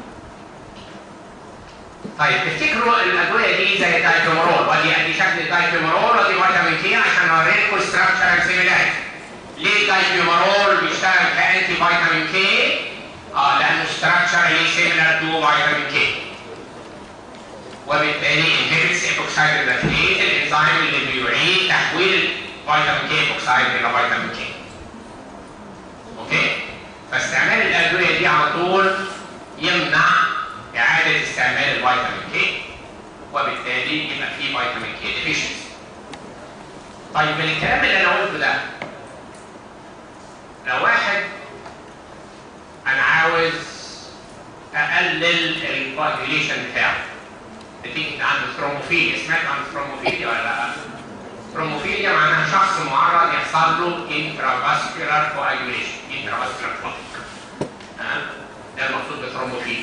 طيب تفتكروا الادويه دي زي الدايكومرول ودي ادي شكل الدايكومرول ودي فيتامين كي عشان اوريكم ستراكشر سيميلاريتي ليه الدايكومرول بيشتغل كانتي فيتامين كي؟ اه لانه ستراكشر سيميلار تو فيتامين كي وبالتالي inhibits epoxide reductase الانزيم اللي بيعيد تحويل فيتامين كي ايبوكسايد الى فيتامين كي اوكي فاستعمال الادويه دي على طول يمنع اعاده استعمال الفيتامين كي وبالتالي يبقى في فيتامين كي ديفيشنسي طيب من الكلام اللي انا قلته ده لو واحد انا عاوز اقلل الكواجيليشن بتاعه نتيجه عنده ثروموفيليا سمعت عن الثروموفيليا ولا لا؟ ثروموفيليا معناها شخص معرض يحصل له انترافاسكولار كواجيوليشن انترافاسكولار كلوتيك ها ده المقصود بثروموفيليا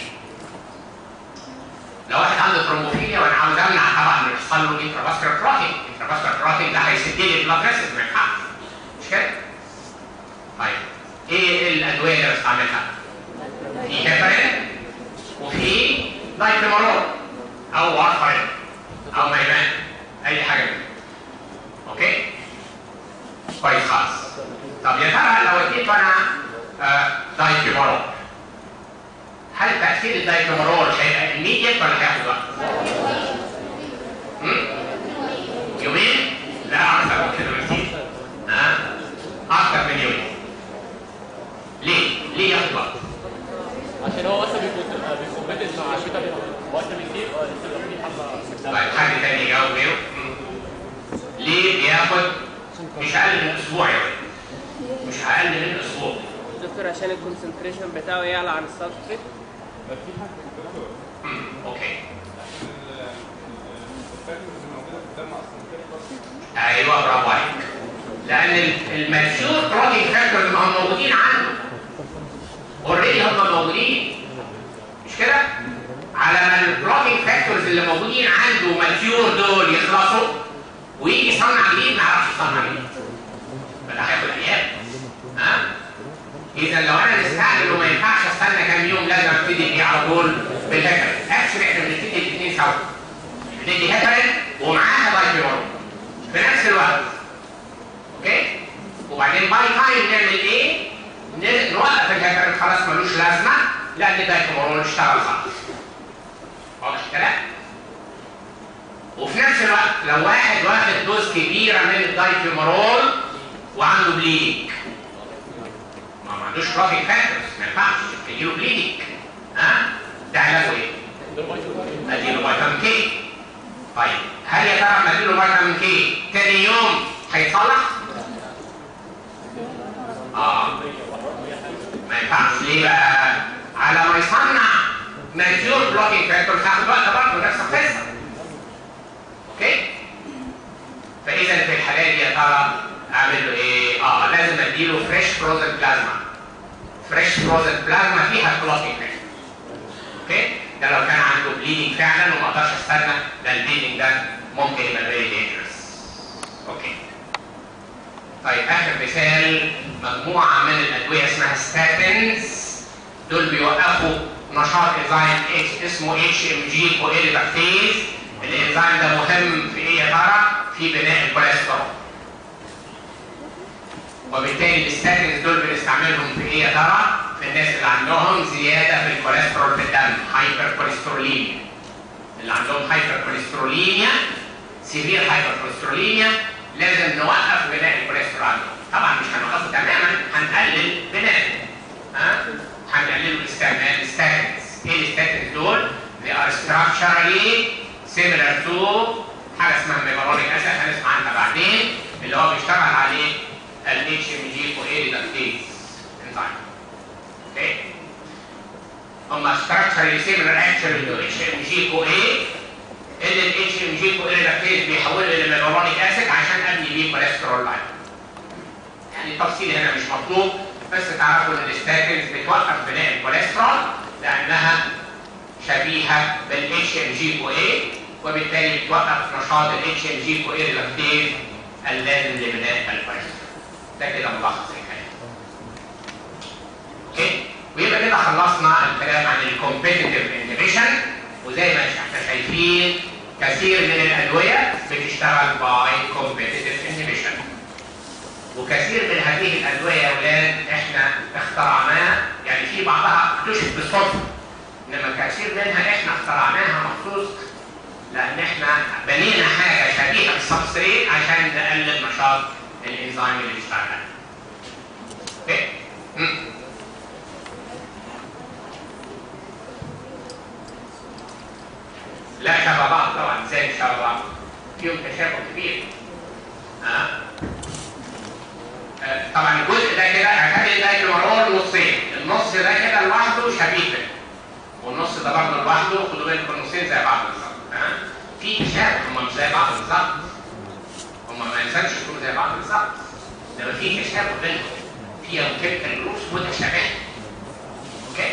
لو واحد عنده ثرومبوفيليا وانا عاوز امنع طبعا انه يحصل له انترافاسكولار كلوتينج انترافاسكولار كلوتينج ده هيسد لي البلاد فيسل ما ينفعش مش كده؟ طيب ايه الادويه اللي بستعملها؟ في هيبرين وفي دايكليمارول او وارفرين او ميمان اي حاجه منهم اوكي؟ كويس خالص طب يا ترى لو اديت انا آه دايكليمارول هل تأثير الدايكلومرول هيبقى immediate ولا هياخد وقت؟ يومين؟ لا أكثر من كده بكتير. ها؟ أكثر من يومين. ليه؟ ليه ياخد وقت؟ عشان هو اصلا بيكون بيكومباتد مع فيتامين فيتامين دي اه لسه بيبقى فيه حبه طيب حد تاني يجاوب غيره؟ مم. ليه بياخد مش أقل من أسبوع يا ولد؟ مش أقل من أسبوع. دكتور عشان الكونسنتريشن بتاعه يعلى عن السبستريت مم. أوكي. ايوه برافو عليك لان الماتيور بروتين فاكتورز ما هم موجودين عنده اوريدي هم موجودين مش كده على ما البروتين فاكتورز اللي موجودين عنده ماتيور دول يخلصوا ويجي يصنع جديد ما يعرفش يصنع جديد فده هياخد ايام ها اذا لو انا مستعجل وما ينفعش استنى كام يوم لازم ابتدي بيه على طول بالهيبرين اكشن احنا بنبتدي الاثنين سوا بندي هيبرين ومعاها دايكلورون في نفس الوقت اوكي وبعدين باي تايم نعمل ايه ن- نوقف الهيبرين خلاص ملوش لازمه لان الدايكلورون اشتغل خلاص واضح الكلام وفي نفس الوقت لو واحد واخد دوز كبيره من الدايكلورون وعنده بليك ما ما عندوش بروتين فاكتورز ما ينفعش تجيله بليدنج ها ده علاجه ايه؟ اديله فيتامين كي طيب هل يا ترى لما اديله فيتامين كي تاني يوم هيتصلح؟ اه ما ينفعش ليه بقى؟ على ما يصنع ماتيور بلوكينج فاكتور هتاخد وقت برضه نفس القصه. اوكي؟ فاذا في الحالات دي يا ترى اعمل له ايه؟ اه لازم اديله فريش فروزن بلازما. فريش فروزن بلازما فيها بلوكينج فاكتور. اوكي؟ ده لو كان عنده بليدنج فعلا وما اقدرش استنى ده البليدنج ده ممكن يبقى فيري دينجرس. اوكي. طيب اخر مثال مجموعه من الادويه اسمها ستاتينز دول بيوقفوا نشاط انزيم H اسمه اتش ام جي كوإيريداكتيز الانزيم ده مهم في ايه يا ترى؟ في بناء الكوليسترول وبالتالي الستاتينز دول بنستعملهم في ايه يا ترى؟ في الناس اللي عندهم زياده في الكوليسترول في الدم هايبر كوليستروليميا اللي عندهم هايبر كوليستروليميا سيفير هايبر كوليستروليميا لازم نوقف بناء الكوليسترول عندهم طبعا مش هنوقفه تماما هنقلل بناءه ها هنقلله باستعمال الستاتينز ايه الستاتينز دول؟ they are structurally similar to حاجه اسمها ميمورونيك اسيد هنسمع عنها بعدين اللي هو بيشتغل عليه ال HMG كوإيريداكتيز انزيم اوكي هم structurally similar actually to HMG كوإيه اللي ال HMG كوإيريداكتيز بيحوله الى ميمورونيك اسيد عشان ابني بيه كوليسترول عالي يعني التفصيل هنا مش مطلوب بس تعرفوا ان الستاتينز بتوقف بناء الكوليسترول لانها شبيهه بالاتش ام جي كو اي وبالتالي بتوقف نشاط الاتش ام جي كو اي ريلاكتيز اللازم لبناء الكوليسترول ده كده ملخص الحكايه اوكي ويبقى كده خلصنا الكلام عن الكومبيتيتيف انهبيشن وزي ما احنا شايفين كثير من الادويه بتشتغل باي كومبيتيتيف انهبيشن وكثير من هذه الادويه يا اولاد احنا اخترعناها يعني في بعضها اكتشف بالصدفه انما كثير منها احنا اخترعناها مخصوص لان احنا بنينا حاجه شبيهه بالسبستريت عشان نقلل نشاط الانزيم اللي بيشتغل اوكي مم. لا شبه بعض طبعا ازاي شبه بعض فيهم تشابه كبير ها أه؟ طبعا الجزء ده كده اعتبر ده يمرور نصين النص ده كده لوحده شبيه كده والنص ده برضه لوحده خدوا بالكم النصين زي بعض بالظبط ها في تشابه هم مش زي بعض بالظبط هم ما يلزمش يكونوا زي بعض بالظبط انما في تشابه بينهم فيها كيميكال جروبس متشابهه اوكي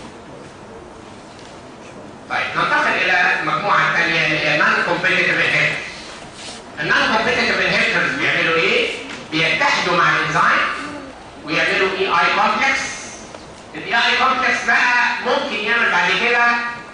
طيب ننتقل الى المجموعه الثانيه اللي هي نون كومبيتيتيف انهبيتورز النون كومبيتيتيف انهبيتورز بيعملوا ايه؟ بيتحدوا مع الانزيم ويعملوا اي اي كومبلكس الاي اي كومبلكس بقى ممكن يعمل بعد كده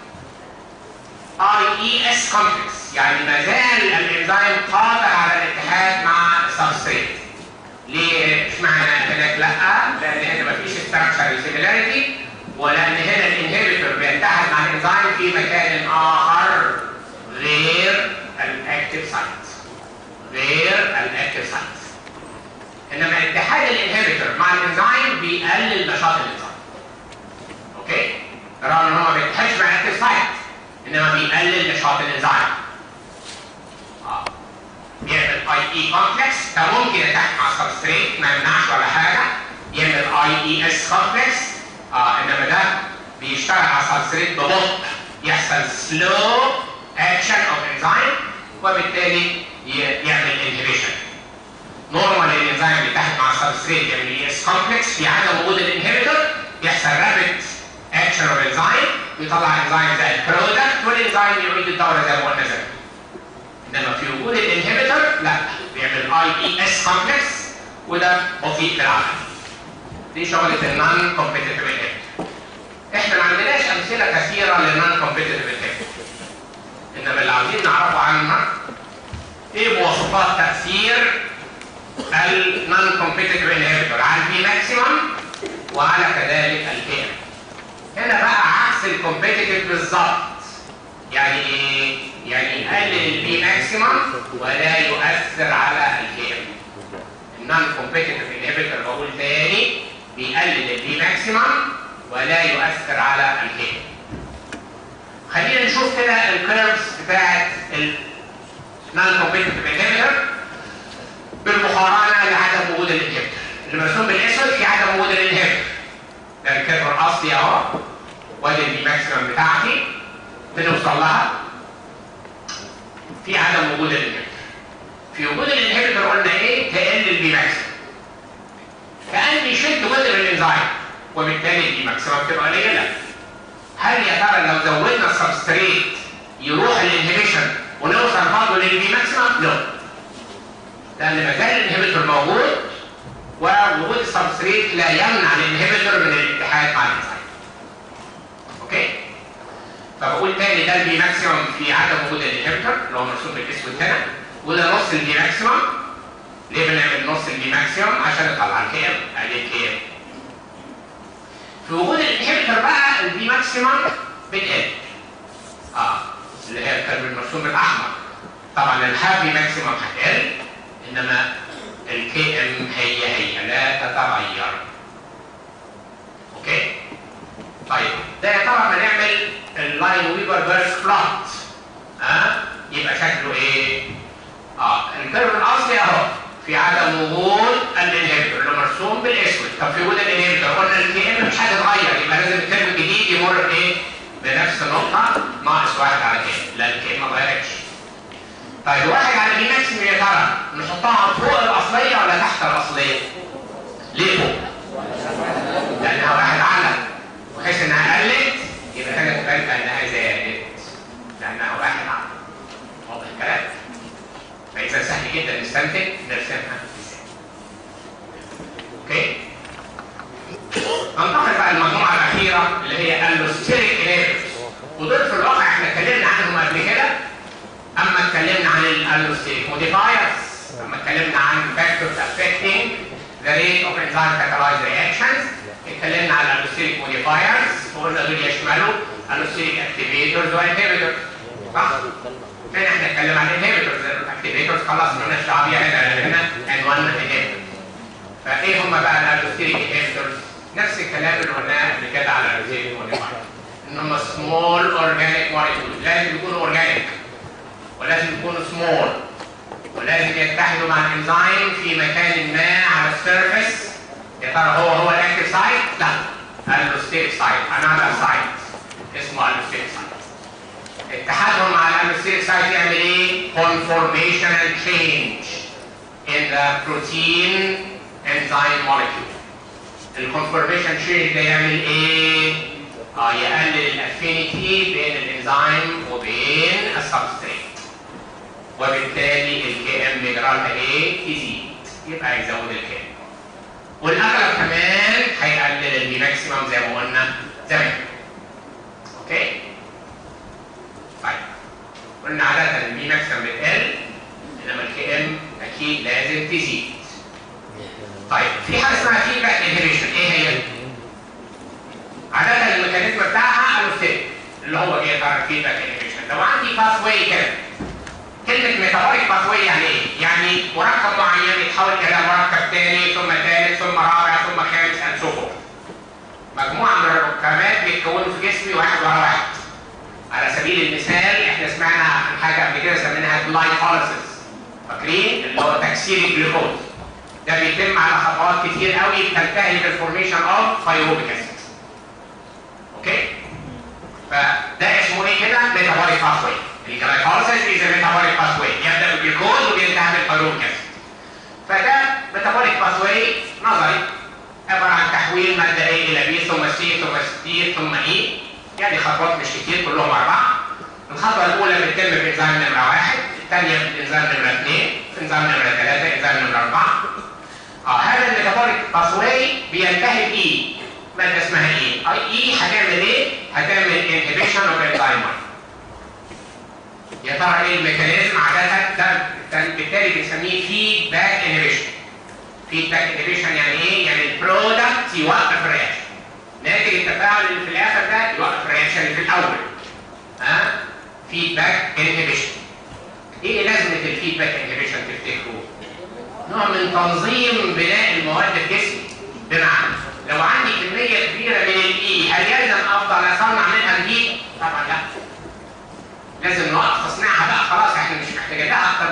اي اي اس كومبلكس يعني ما زال الانزيم قادر على الاتحاد مع السبستريت ليه اشمعنى هناك لا لان هنا مفيش ستراكشر سيميلاريتي ولان هنا الانهبيتور بيتحد مع الانزيم في مكان اخر غير الاكتيف سايت غير الاكتيف سايت انما اتحاد الانهبيتور مع الانزيم بيقلل نشاط الانزيم اوكي رغم ان هو ما بيتحدش مع الاكتيف سايت انما بيقلل نشاط الانزيم اه بيعمل اي اي كومبلكس ده ممكن يتحد مع السبستريت ما يمنعش ولا حاجه يعمل اي اي اس كومبلكس اه انما ده بيشتغل على السبستريت ببطء يحصل سلو اكشن اوف انزيم وبالتالي يعمل انهبيشن نورمال الانزيم بيتحد مع السبستريت يعمل اي اس كومبلكس في عدم وجود الانهبيتور يحصل رابيد اكشن اوف انزيم ويطلع انزيم زي البرودكت والانزيم يعيد الدوره زي ما قلنا زمان انما في وجود الانهبيتور لا بيعمل اي اي اس كومبلكس وده بطيء في العمل دي شغله النون كومبيتيتيف انهبيتور احنا ما عندناش امثله كثيره للنون كومبيتيتيف انهبيتور انما اللي عاوزين نعرفه عنها ايه مواصفات تاثير النون كومبيتيتيف انهبيتور على البي ماكسيمم وعلى كذلك الكي هنا بقى عكس الكومبيتيتيف بالظبط يعني ايه؟ يعني يقلل البي ماكسيمم ولا يؤثر على الكي النون كومبيتيتيف انهبيتور بقول تاني بيقلل البي ماكسيمم ولا يؤثر على الكي خلينا نشوف كده الكيرفز بتاعت نون كومبيتيتيف انهبيتور بالمقارنه لعدم وجود الانهبيتور اللي مرسوم بالاسود في عدم وجود الانهبيتور ده الكيرف الاصلي اهو وادي البي ماكسيمم بتاعتي بنوصل لها في عدم وجود الانهبيتور في وجود الانهبيتور قلنا ايه تقل البي ماكسيمم كاني شلت جزء من الانزيم وبالتالي البي ماكسيمم تبقى قليله هل يا ترى لو زودنا السبستريت يروح الانهبيشن ونوصل برضه للبي ماكسيمم؟ لا لان ما زال الانهبيتور موجود ووجود السبستريت لا يمنع الانهبيتور من الاتحاد مع الانزيم اوكي فبقول تاني ده البي ماكسيمم في عدم وجود الانهبيتور اللي هو مرسوم بالاسود هنا وده نص البي ماكسيمم ليه بنعمل نص البي ماكسيمم عشان نطلع الكي ام ادي الكي ام في وجود الانهبيتور بقى البي ماكسيمم بتقل اه اللي هي الكيرف المرسوم بالاحمر طبعا الهابي ماكسيمم هتقل انما الكي ام هي هي لا تتغير اوكي طيب ده يا ترى ما نعمل اللاين ويبر بيرس بلوت ها أه؟ يبقى شكله ايه اه الكيرف الاصلي اهو في عدم وجود الانهبيتور اللي مرسوم بالاسود طب في وجود الانهبيتور قلنا الكي ام مش هتتغير يبقى لازم الكيرف الجديد يمر بايه بنفس النقطه ناقص واحد على كام لا الكي ام ما اتغيرتش طيب واحد على بي ماكسيم يا ترى نحطها فوق الاصليه ولا تحت الاصليه ليه فوق لانها واحد على بحيث انها قلت يبقى كده تبان انها زادت لانها واحد على واضح الكلام فاذا سهل جدا نستنتج نرسمها ازاي اوكي ننتقل بقى المجموعه الاخيره اللي هي اللوستيريك انيبيتورز ودول في الواقع احنا اتكلمنا عنهم قبل كده اما اتكلمنا عن الالوستيريك موديفايرز اما اتكلمنا عن factors affecting the rate of enzyme catalyzed reactions اتكلمنا عن الالوستيريك موديفايرز وقلنا دول يشملوا الالوستيريك اكتيفيتورز وانهبيتورز صح؟ هنا احنا نتكلم عن الانهبيتورز الاكتيفيتورز خلاص مالناش دعوه بيها هنا هنا عنواننا انهبيتورز فايه هم بقى الالوستيريك انهبيتورز؟ نفس الكلام اللي قلناه قبل كده على الالوستيريك موديفايرز انهم سمول اورجانيك موليكيول لازم يكونوا اورجانيك ولازم يكونوا سمول ولازم يتحدوا مع الانزيم في مكان ما على السيرفيس يا ترى هو هو الاكتيف سايت؟ لا الالوستيريك سايت انذر سايت اسمه الالوستيريك سايت اتحادهم مع الالوستيريك سايت يعمل ايه؟ conformational change in the protein enzyme molecule الكونفورميشن تشينج ده يعمل ايه؟ اه يقلل الافينيتي بين الانزيم وبين السبستريت وبالتالي الكي ام يجرالها ايه؟ تزيد يبقى يزود الكي ام والاغلب كمان هيقلل البي ماكسيمم زي ما قلنا زمان اوكي؟ طيب قلنا عادة البي ماكسيمم بتقل انما الكي ام اكيد لازم تزيد طيب في حاجه اسمها فيدباك انهبيشن ايه هي؟ عادة الميكانيزم بتاعها الوستيك اللي هو ايه ترى فيدباك انهبيشن لو عندي باث واي كده كلمة ميتابوليك باث واي يعني ايه؟ يعني مركب معين يتحول الى مركب ثاني ثم ثالث ثم رابع ثم خامس اند سو مجموعة من الركبات بيتكونوا في جسمي واحد ورا واحد على سبيل المثال احنا سمعنا عن حاجة قبل كده سميناها جلايكوليسيس فاكرين اللي هو تكسير الجلوكوز ده بيتم على خطوات كتير قوي بتنتهي بالفورميشن اوف فايروبيك اسيد اوكي فده اسمه ايه كده ميتابوليك باثوي الجلايكوليسيس از ميتابوليك باثوي يبدا بالجلوكوز وبينتهي بالفايروبيك اسيد فده ميتابوليك باثوي نظري عباره عن تحويل ماده A الى B ثم C ثم C ثم E يعني خطوات مش كتير كلهم اربعه الخطوه الاولى بتتم بانزيم نمره واحد الثانيه بانزيم نمره اثنين انزيم نمره ثلاثه انزيم نمره اربعه اه هذا الميتابوليك باثوي بينتهي باي ماده اسمها اي اي هتعمل ايه؟ هتعمل انهبيشن اوف انزيم يا ترى ايه الميكانيزم عاده ده بالتالي بنسميه فيدباك انهبيشن فيدباك انهبيشن يعني ايه؟ يعني البرودكت يوقف الرياكشن ناتج التفاعل اللي في الاخر ده يوقف الرياكشن اللي في الاول ها فيدباك انهبيشن ايه لازمه الفيدباك انهبيشن تفتكروا؟ نوع من تنظيم بناء المواد في جسمي بمعنى لو عندي كميه كبيره من الاي هل يلزم افضل اصنع منها جديد؟ طبعا لا لازم نوقف تصنيعها بقى خلاص احنا مش محتاجين لها اكتر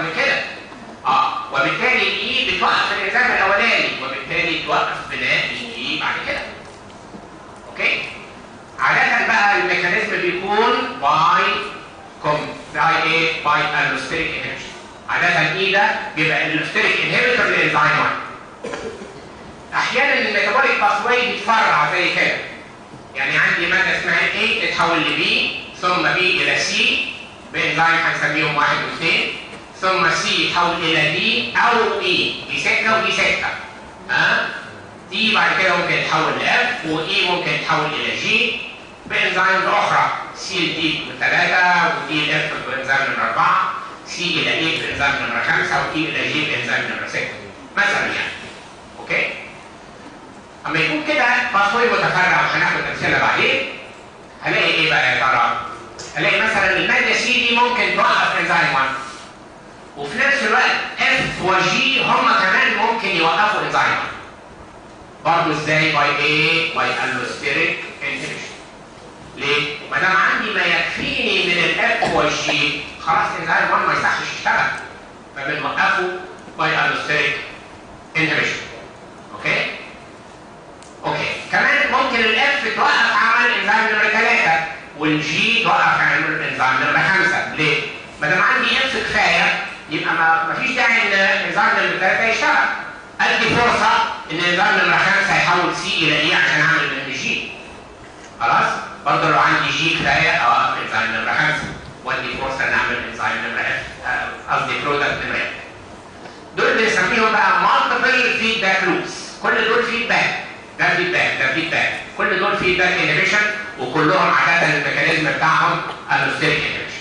باي الوستريك انهبيشن عادة ايه ده بيبقى الوستريك انهبيتور للانزيم 1 احيانا الميتابوليك باثواي بيتفرع زي كده يعني عندي ماده اسمها A تتحول ل B ثم B الى C بانزيم هنسميهم واحد واثنين ثم C يتحول الى D او E دي 6 ودي 6 ها دي بعد كده ممكن يتحول ل F وE ممكن يتحول الى G بانزيم اخرى C ل D بثلاثة و D ل F بانزيم نمرة 4 C الى A بانزيم نمرة 5 و T الى G بانزيم نمرة 6 مثلا يعني اوكي اما يكون كده باثوي متفرع وهناخد امثله بعدين هلاقي ايه بقى يا ترى؟ هلاقي مثلا الماده سي دي ممكن توقف انزيم 1 وفي نفس الوقت اف وجي هم كمان ممكن يوقفوا انزيم 1 برضه ازاي؟ باي ايه؟ باي الوستيريك انهبيشن ليه؟ ما دام عندي ما يكفيني من الاف والجي خلاص انزيم 1 ما يصحش يشتغل فبنوقفه باي الوستيريك انهبيشن اوكي؟ اوكي كمان ممكن الاف توقف عمل انزيم نمره 3 والجي توقف عمل انزيم نمره 5 ليه؟ ما دام عندي اف كفايه يبقى ما فيش داعي ان انزيم نمره 3 يشتغل ادي فرصه ان انزيم نمره 5 يحول سي الى اي عشان اعمل من جي خلاص؟ برضه لو عندي جي كفايه اوقف انزيم نمره 5 وادي فرصه ان اعمل انزيم نمره اف قصدي برودكت نمره اف دول بنسميهم بقى مالتيبل فيدباك لوبس كل دول فيدباك ده فيدباك ده فيدباك كل دول فيدباك انهبيشن وكلهم عاده الميكانيزم بتاعهم الوستيريك انهبيشن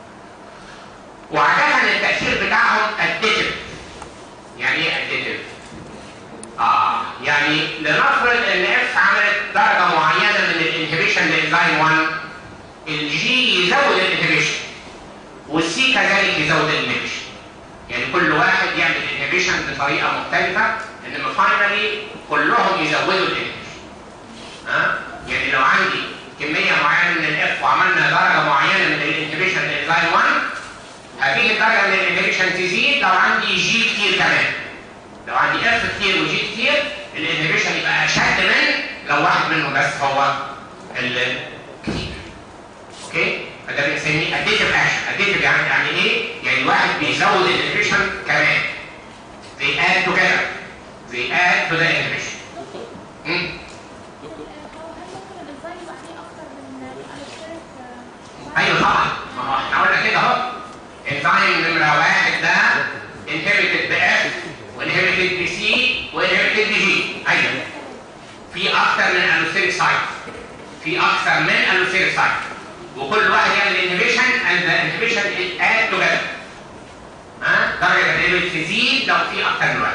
وعاده التاثير بتاعهم اديتيف يعني ايه اديتيف؟ اه يعني لنفرض ان اف عملت درجه معينه من الانهبيشن لانزيم 1 الجي يزود الانهبيشن والسي كذلك يزود الانهبيشن يعني كل واحد يعمل انهبيشن بطريقه مختلفه انما فاينلي كلهم يزودوا الانهبيشن ها يعني لو عندي كميه معينه من الاف وعملنا درجه معينه من الانهبيشن لانزيم 1 هذه الدرجه من الانهبيشن تزيد لو عندي جي كتير كمان لو عندي اف كتير وجي كتير الانهبيشن يبقى اشد من لو واحد منهم بس هو الكتير اوكي فده بنسميه اديتيف اكشن اديتيف يعني يعني ايه يعني واحد بيزود الانهبيشن كمان they add together they add to the inhibition مم. ايوه طبعا ما هو احنا قلنا كده اهو انزيم نمره واحد ده انهبيتد باف وانهبيتد بسي وانهبيتد بجي ايوه في اكتر من الوسيريك سايت في اكثر من الوسيريك سايت وكل واحد يعمل انهبيشن and the inhibition is add together ها درجه الانهبيشن تزيد لو في اكتر من واحد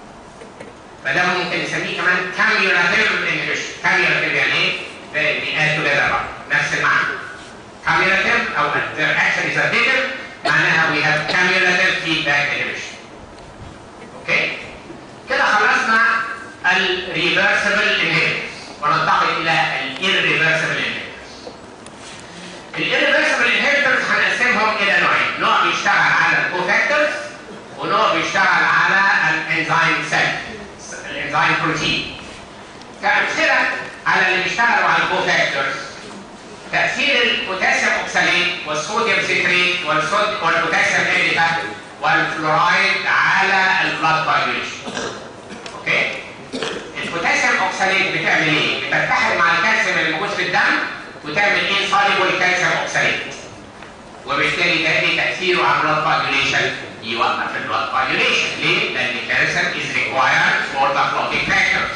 فده ممكن نسميه كمان cumulative inhibition cumulative يعني ايه؟ ده دي add together بقى نفس المعنى cumulative او the action is additive معناها we have cumulative feedback inhibition اوكي كده خلصنا الريفرسبل inhibitors وننتقل الى الirreversible inhibitors الirreversible inhibitors هنقسمهم الى نوعين نوع بيشتغل على الكوفاكتورز ونوع بيشتغل على الانزيم سيل الانزيم بروتين كأمثلة على اللي بيشتغلوا على الكوفاكتورز تأثير البوتاسيوم اوكساليت والصوديوم سيتريت والصود والبوتاسيوم اديتا والفلورايد على البلاد كواجوليشن اوكي البوتاسيوم اوكساليت بتعمل ايه؟ بتتحد مع الكالسيوم اللي موجود في الدم وتعمل insoluble كالسيوم اوكساليت وبالتالي ده ليه تأثيره على البلاد كواجوليشن يوقف البلاد كواجوليشن ليه؟ لأن الكالسيوم is required for the clotting factors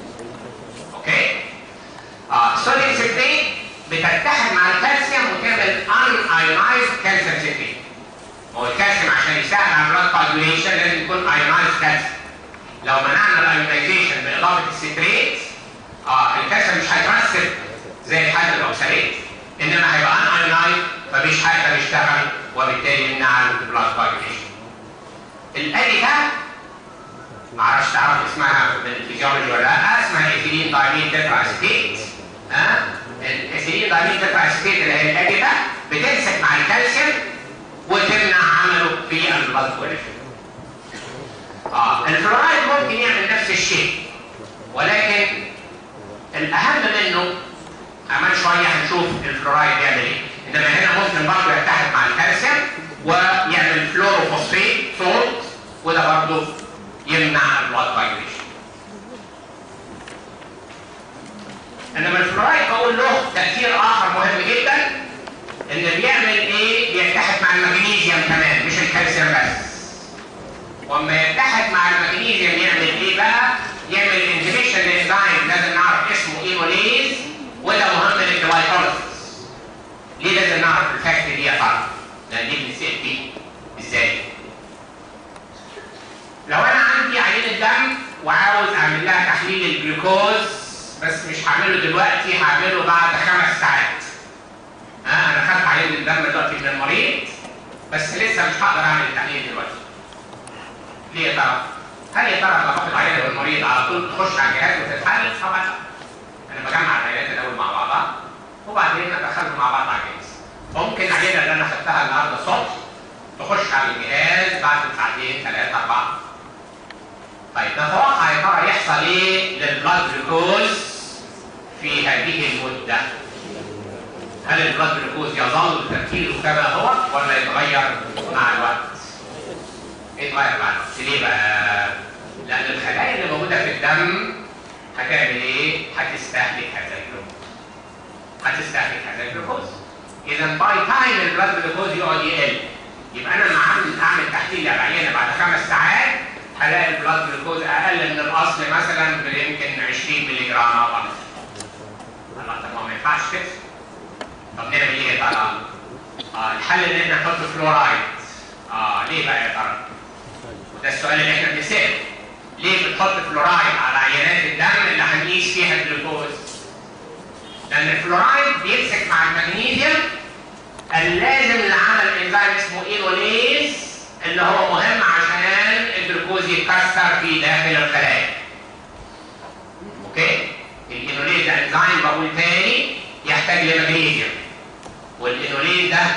اوكي؟ اه صوديوم سيتريت بتتحد مع الكالسيوم وتعمل ان ايونايز كالسيوم سيتريت هو الكالسيوم عشان يساعد على البلاد كواجوليشن لازم يكون ايونايز كالسيوم لو منعنا الايونايزيشن باضافه السيتريت اه الكالسيوم مش هيترسب زي الحاجه الاوكساليت انما هيبقى ان ايونايز فمش هيقدر يشتغل وبالتالي يمنع البلاد كواجوليشن الادي ده معرفش تعرف اسمها بالفيزيولوجي ولا لا اسمها ايثيلين دايمين تترا اسيتيت ها الايثيلين دايمين تترا اسيتيت اللي هي الادي ده بتمسك مع الكالسيوم وتمنع عمله في البلاد كواجوليشن اه الفلورايد ممكن يعمل نفس الشيء ولكن الاهم منه كمان شويه هنشوف الفلورايد بيعمل ايه انما هنا ممكن برضه يتحد مع الكالسيوم ويعمل فلوروفوسفيت صوت وده برضه يمنع البلاد فايبريشن انما الفلورايد بقول له تاثير اخر مهم جدا ان بيعمل ايه بيتحد مع المغنيسيوم كمان مش الكالسيوم بس واما يتحد مع المغنيسيوم يعمل ايه بقى يعمل انهبيشن للانزيم لازم نعرف اسمه ايموليز وده مهم للجلايكوليسيس ليه لازم نعرف الفاكت دي يا ترى لان دي بنسال فيه ازاي لو انا عندي عينه دم وعاوز اعمل لها تحليل الجلوكوز بس مش هعمله دلوقتي هعمله بعد خمس ساعات ها انا خدت عينه الدم دلوقتي من المريض بس لسه مش هقدر اعمل التحليل دلوقتي ليه يا ترى؟ هل يا ترى لما باخد عينه من المريض على طول تخش على الجهاز وتتحلل؟ طبعا لا. انا بجمع العينات الاول مع بعضها وبعدين ادخلهم مع بعض على الجهاز. ممكن العينه اللي انا خدتها النهارده الصبح تخش على الجهاز بعد ساعتين ثلاثه اربعه. طيب نتوقع يا ترى يحصل ايه للبلاد جلوكوز في هذه المده؟ هل البلاد جلوكوز يظل تركيزه كما هو ولا يتغير مع الوقت؟ يتغير مع الوقت، ليه بقى؟ لأن الخلايا اللي موجودة في الدم هتعمل ايه؟ هتستهلك هذا الجلوكوز. هتستهلك هذا الجلوكوز. إذا باي تايم البلاد جلوكوز يقعد يقل. يبقى أنا لما أعمل أعمل تحليل للعينة بعد خمس ساعات هلاقي البلاد جلوكوز أقل من الأصل مثلا بيمكن 20 مللي جرام أو أكثر. الله طب ما ينفعش كده. طب نعمل ايه يا ترى؟ آه الحل ان احنا نحط فلورايد. اه ليه بقى يا ترى؟ وده السؤال اللي احنا بنساله. ليه بنحط فلورايد على عينات الدم اللي هنقيس فيها الجلوكوز؟ لان الفلورايد بيمسك مع المغنيسيوم اللازم لعمل انزيم اسمه اينوليز اللي هو مهم عشان الجلوكوز يتكسر في داخل الخلايا. اوكي؟ الاينوليز ده انزيم بقول تاني يحتاج لمغنيسيوم والانولين ده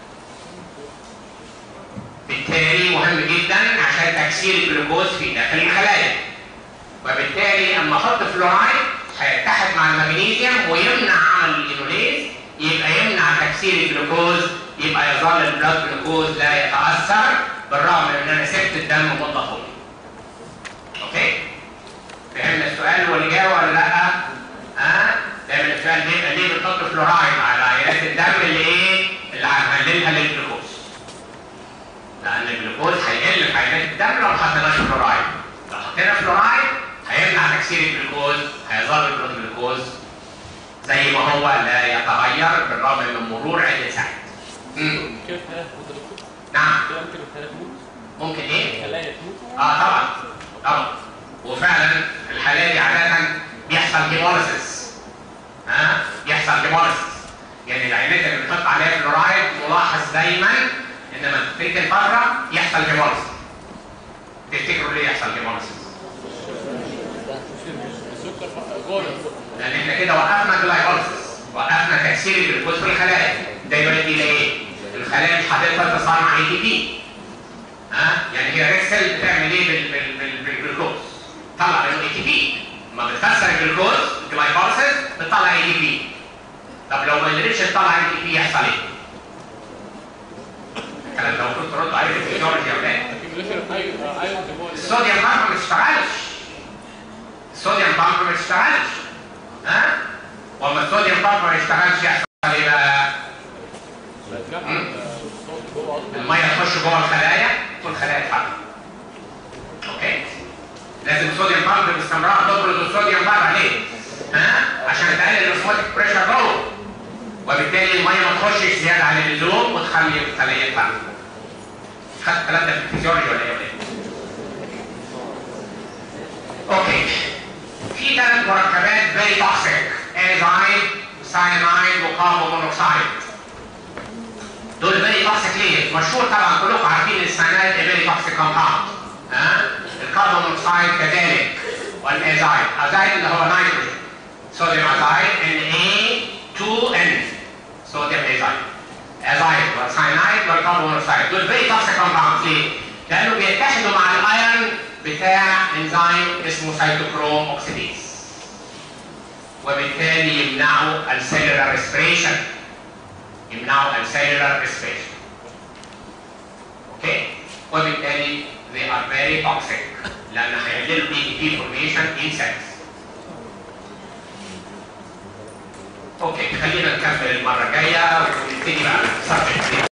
بالتالي مهم جدا عشان تكسير الجلوكوز في داخل الخلايا وبالتالي اما احط فلورايد هيتحد مع المغنيسيوم ويمنع عمل الانوليز يبقى يمنع تكسير الجلوكوز يبقى يظل البلاد جلوكوز لا يتاثر بالرغم من ان انا سبت الدم مده طويله. اوكي؟ فهمنا السؤال والاجابه ولا لا؟ ها؟ دايما السؤال بيبقى ليه بنحط فلورايد على عينات الدم اللي ايه؟ اللي هنقللها للجلوكوز. لأن الجلوكوز هيقل في عينات الدم لو ما حطيناش فلورايد. لو حطينا فلورايد هيمنع تكسير الجلوكوز، هيظل الجلوكوز زي ما هو لا يتغير بالرغم من مرور عدة ساعات. مم. كده الخلايا تموت يا دكتور نعم كده ممكن الخلايا تموت ممكن ايه؟ الخلايا تموت اه طبعا طبعا وفعلا الحالات دي عادة بيحصل هيموليسيس ها بيحصل هيموليسيس يعني العينات اللي بنحط عليها فلورايد ملاحظ دايما ان لما تبتدي فتره يحصل هيموليسيس تفتكروا ليه يحصل هيموليسيس؟ السكر جوه الجلوكوز. لان احنا كده وقفنا الجلايكوليسيس وقفنا تكسير الجلوكوز في الخلايا ده يؤدي لايه؟ الخلايا مش هتقدر تصنع اي تي بي ها يعني هي ريد سيل بتعمل ايه بال- بال- بال- بالجلوكوز؟ تطلع منه اي تي بي لما بتكسر الجلوكوز الجلايكوليسيس بتطلع اي تي بي طب لو ما قدرتش تطلع اي تي بي يحصل ايه؟ الكلام ده المفروض تردوا عليه في الفيزيولوجي يا ولاد accumulation of iron- uh, ions جوه ال- الصوديوم بامب ما بتشتغلش الصوديوم بامب ما بتشتغلش ها واما الصوديوم بامب ما يشتغلش يحصل ايه بقى جمع مم. الصوت جوه أصلاً. الميه تخش جوه الخلايا والخلايا تتحرك اوكي لازم الصوديوم بامب باستمرار تفرض الصوديوم بامب عليه ها عشان تقلل الاسموتيك بريشر جوه وبالتالي الميه ما تخشش زياده عن اللزوم وتخلي الخلايا تتحرك خدت الكلام ده في الفيزيولوجي ولا ايه ولا ايه؟ اوكي في ثلاث مركبات فيري توكسيك انزايم ساينايد وكاربون مونوكسيد دول فيري توكسيك ليه؟ مشهور طبعا كلكم عارفين الساينايد فيري توكسيك كومباوند ها الكربون مونوكسيد كذلك والازايد ازايد اللي هو نيتروجين صوديوم ازايد Na2N صوديوم ازايد ازايد والساينايد والكربون مونوكسيد دول فيري توكسيك كومباوند ليه؟ لانه بيتحدوا مع الايرون بتاع انزيم اسمه سيتوكروم اوكسيديز وبالتالي يمنعوا السيلولار ريسبريشن يمنعوا السيلولار ريسبريشن اوكي وبالتالي they are very toxic لان هيعملوا بي دي بي formation in cells اوكي خلينا نكمل المره الجايه ونبتدي بقى السبجكت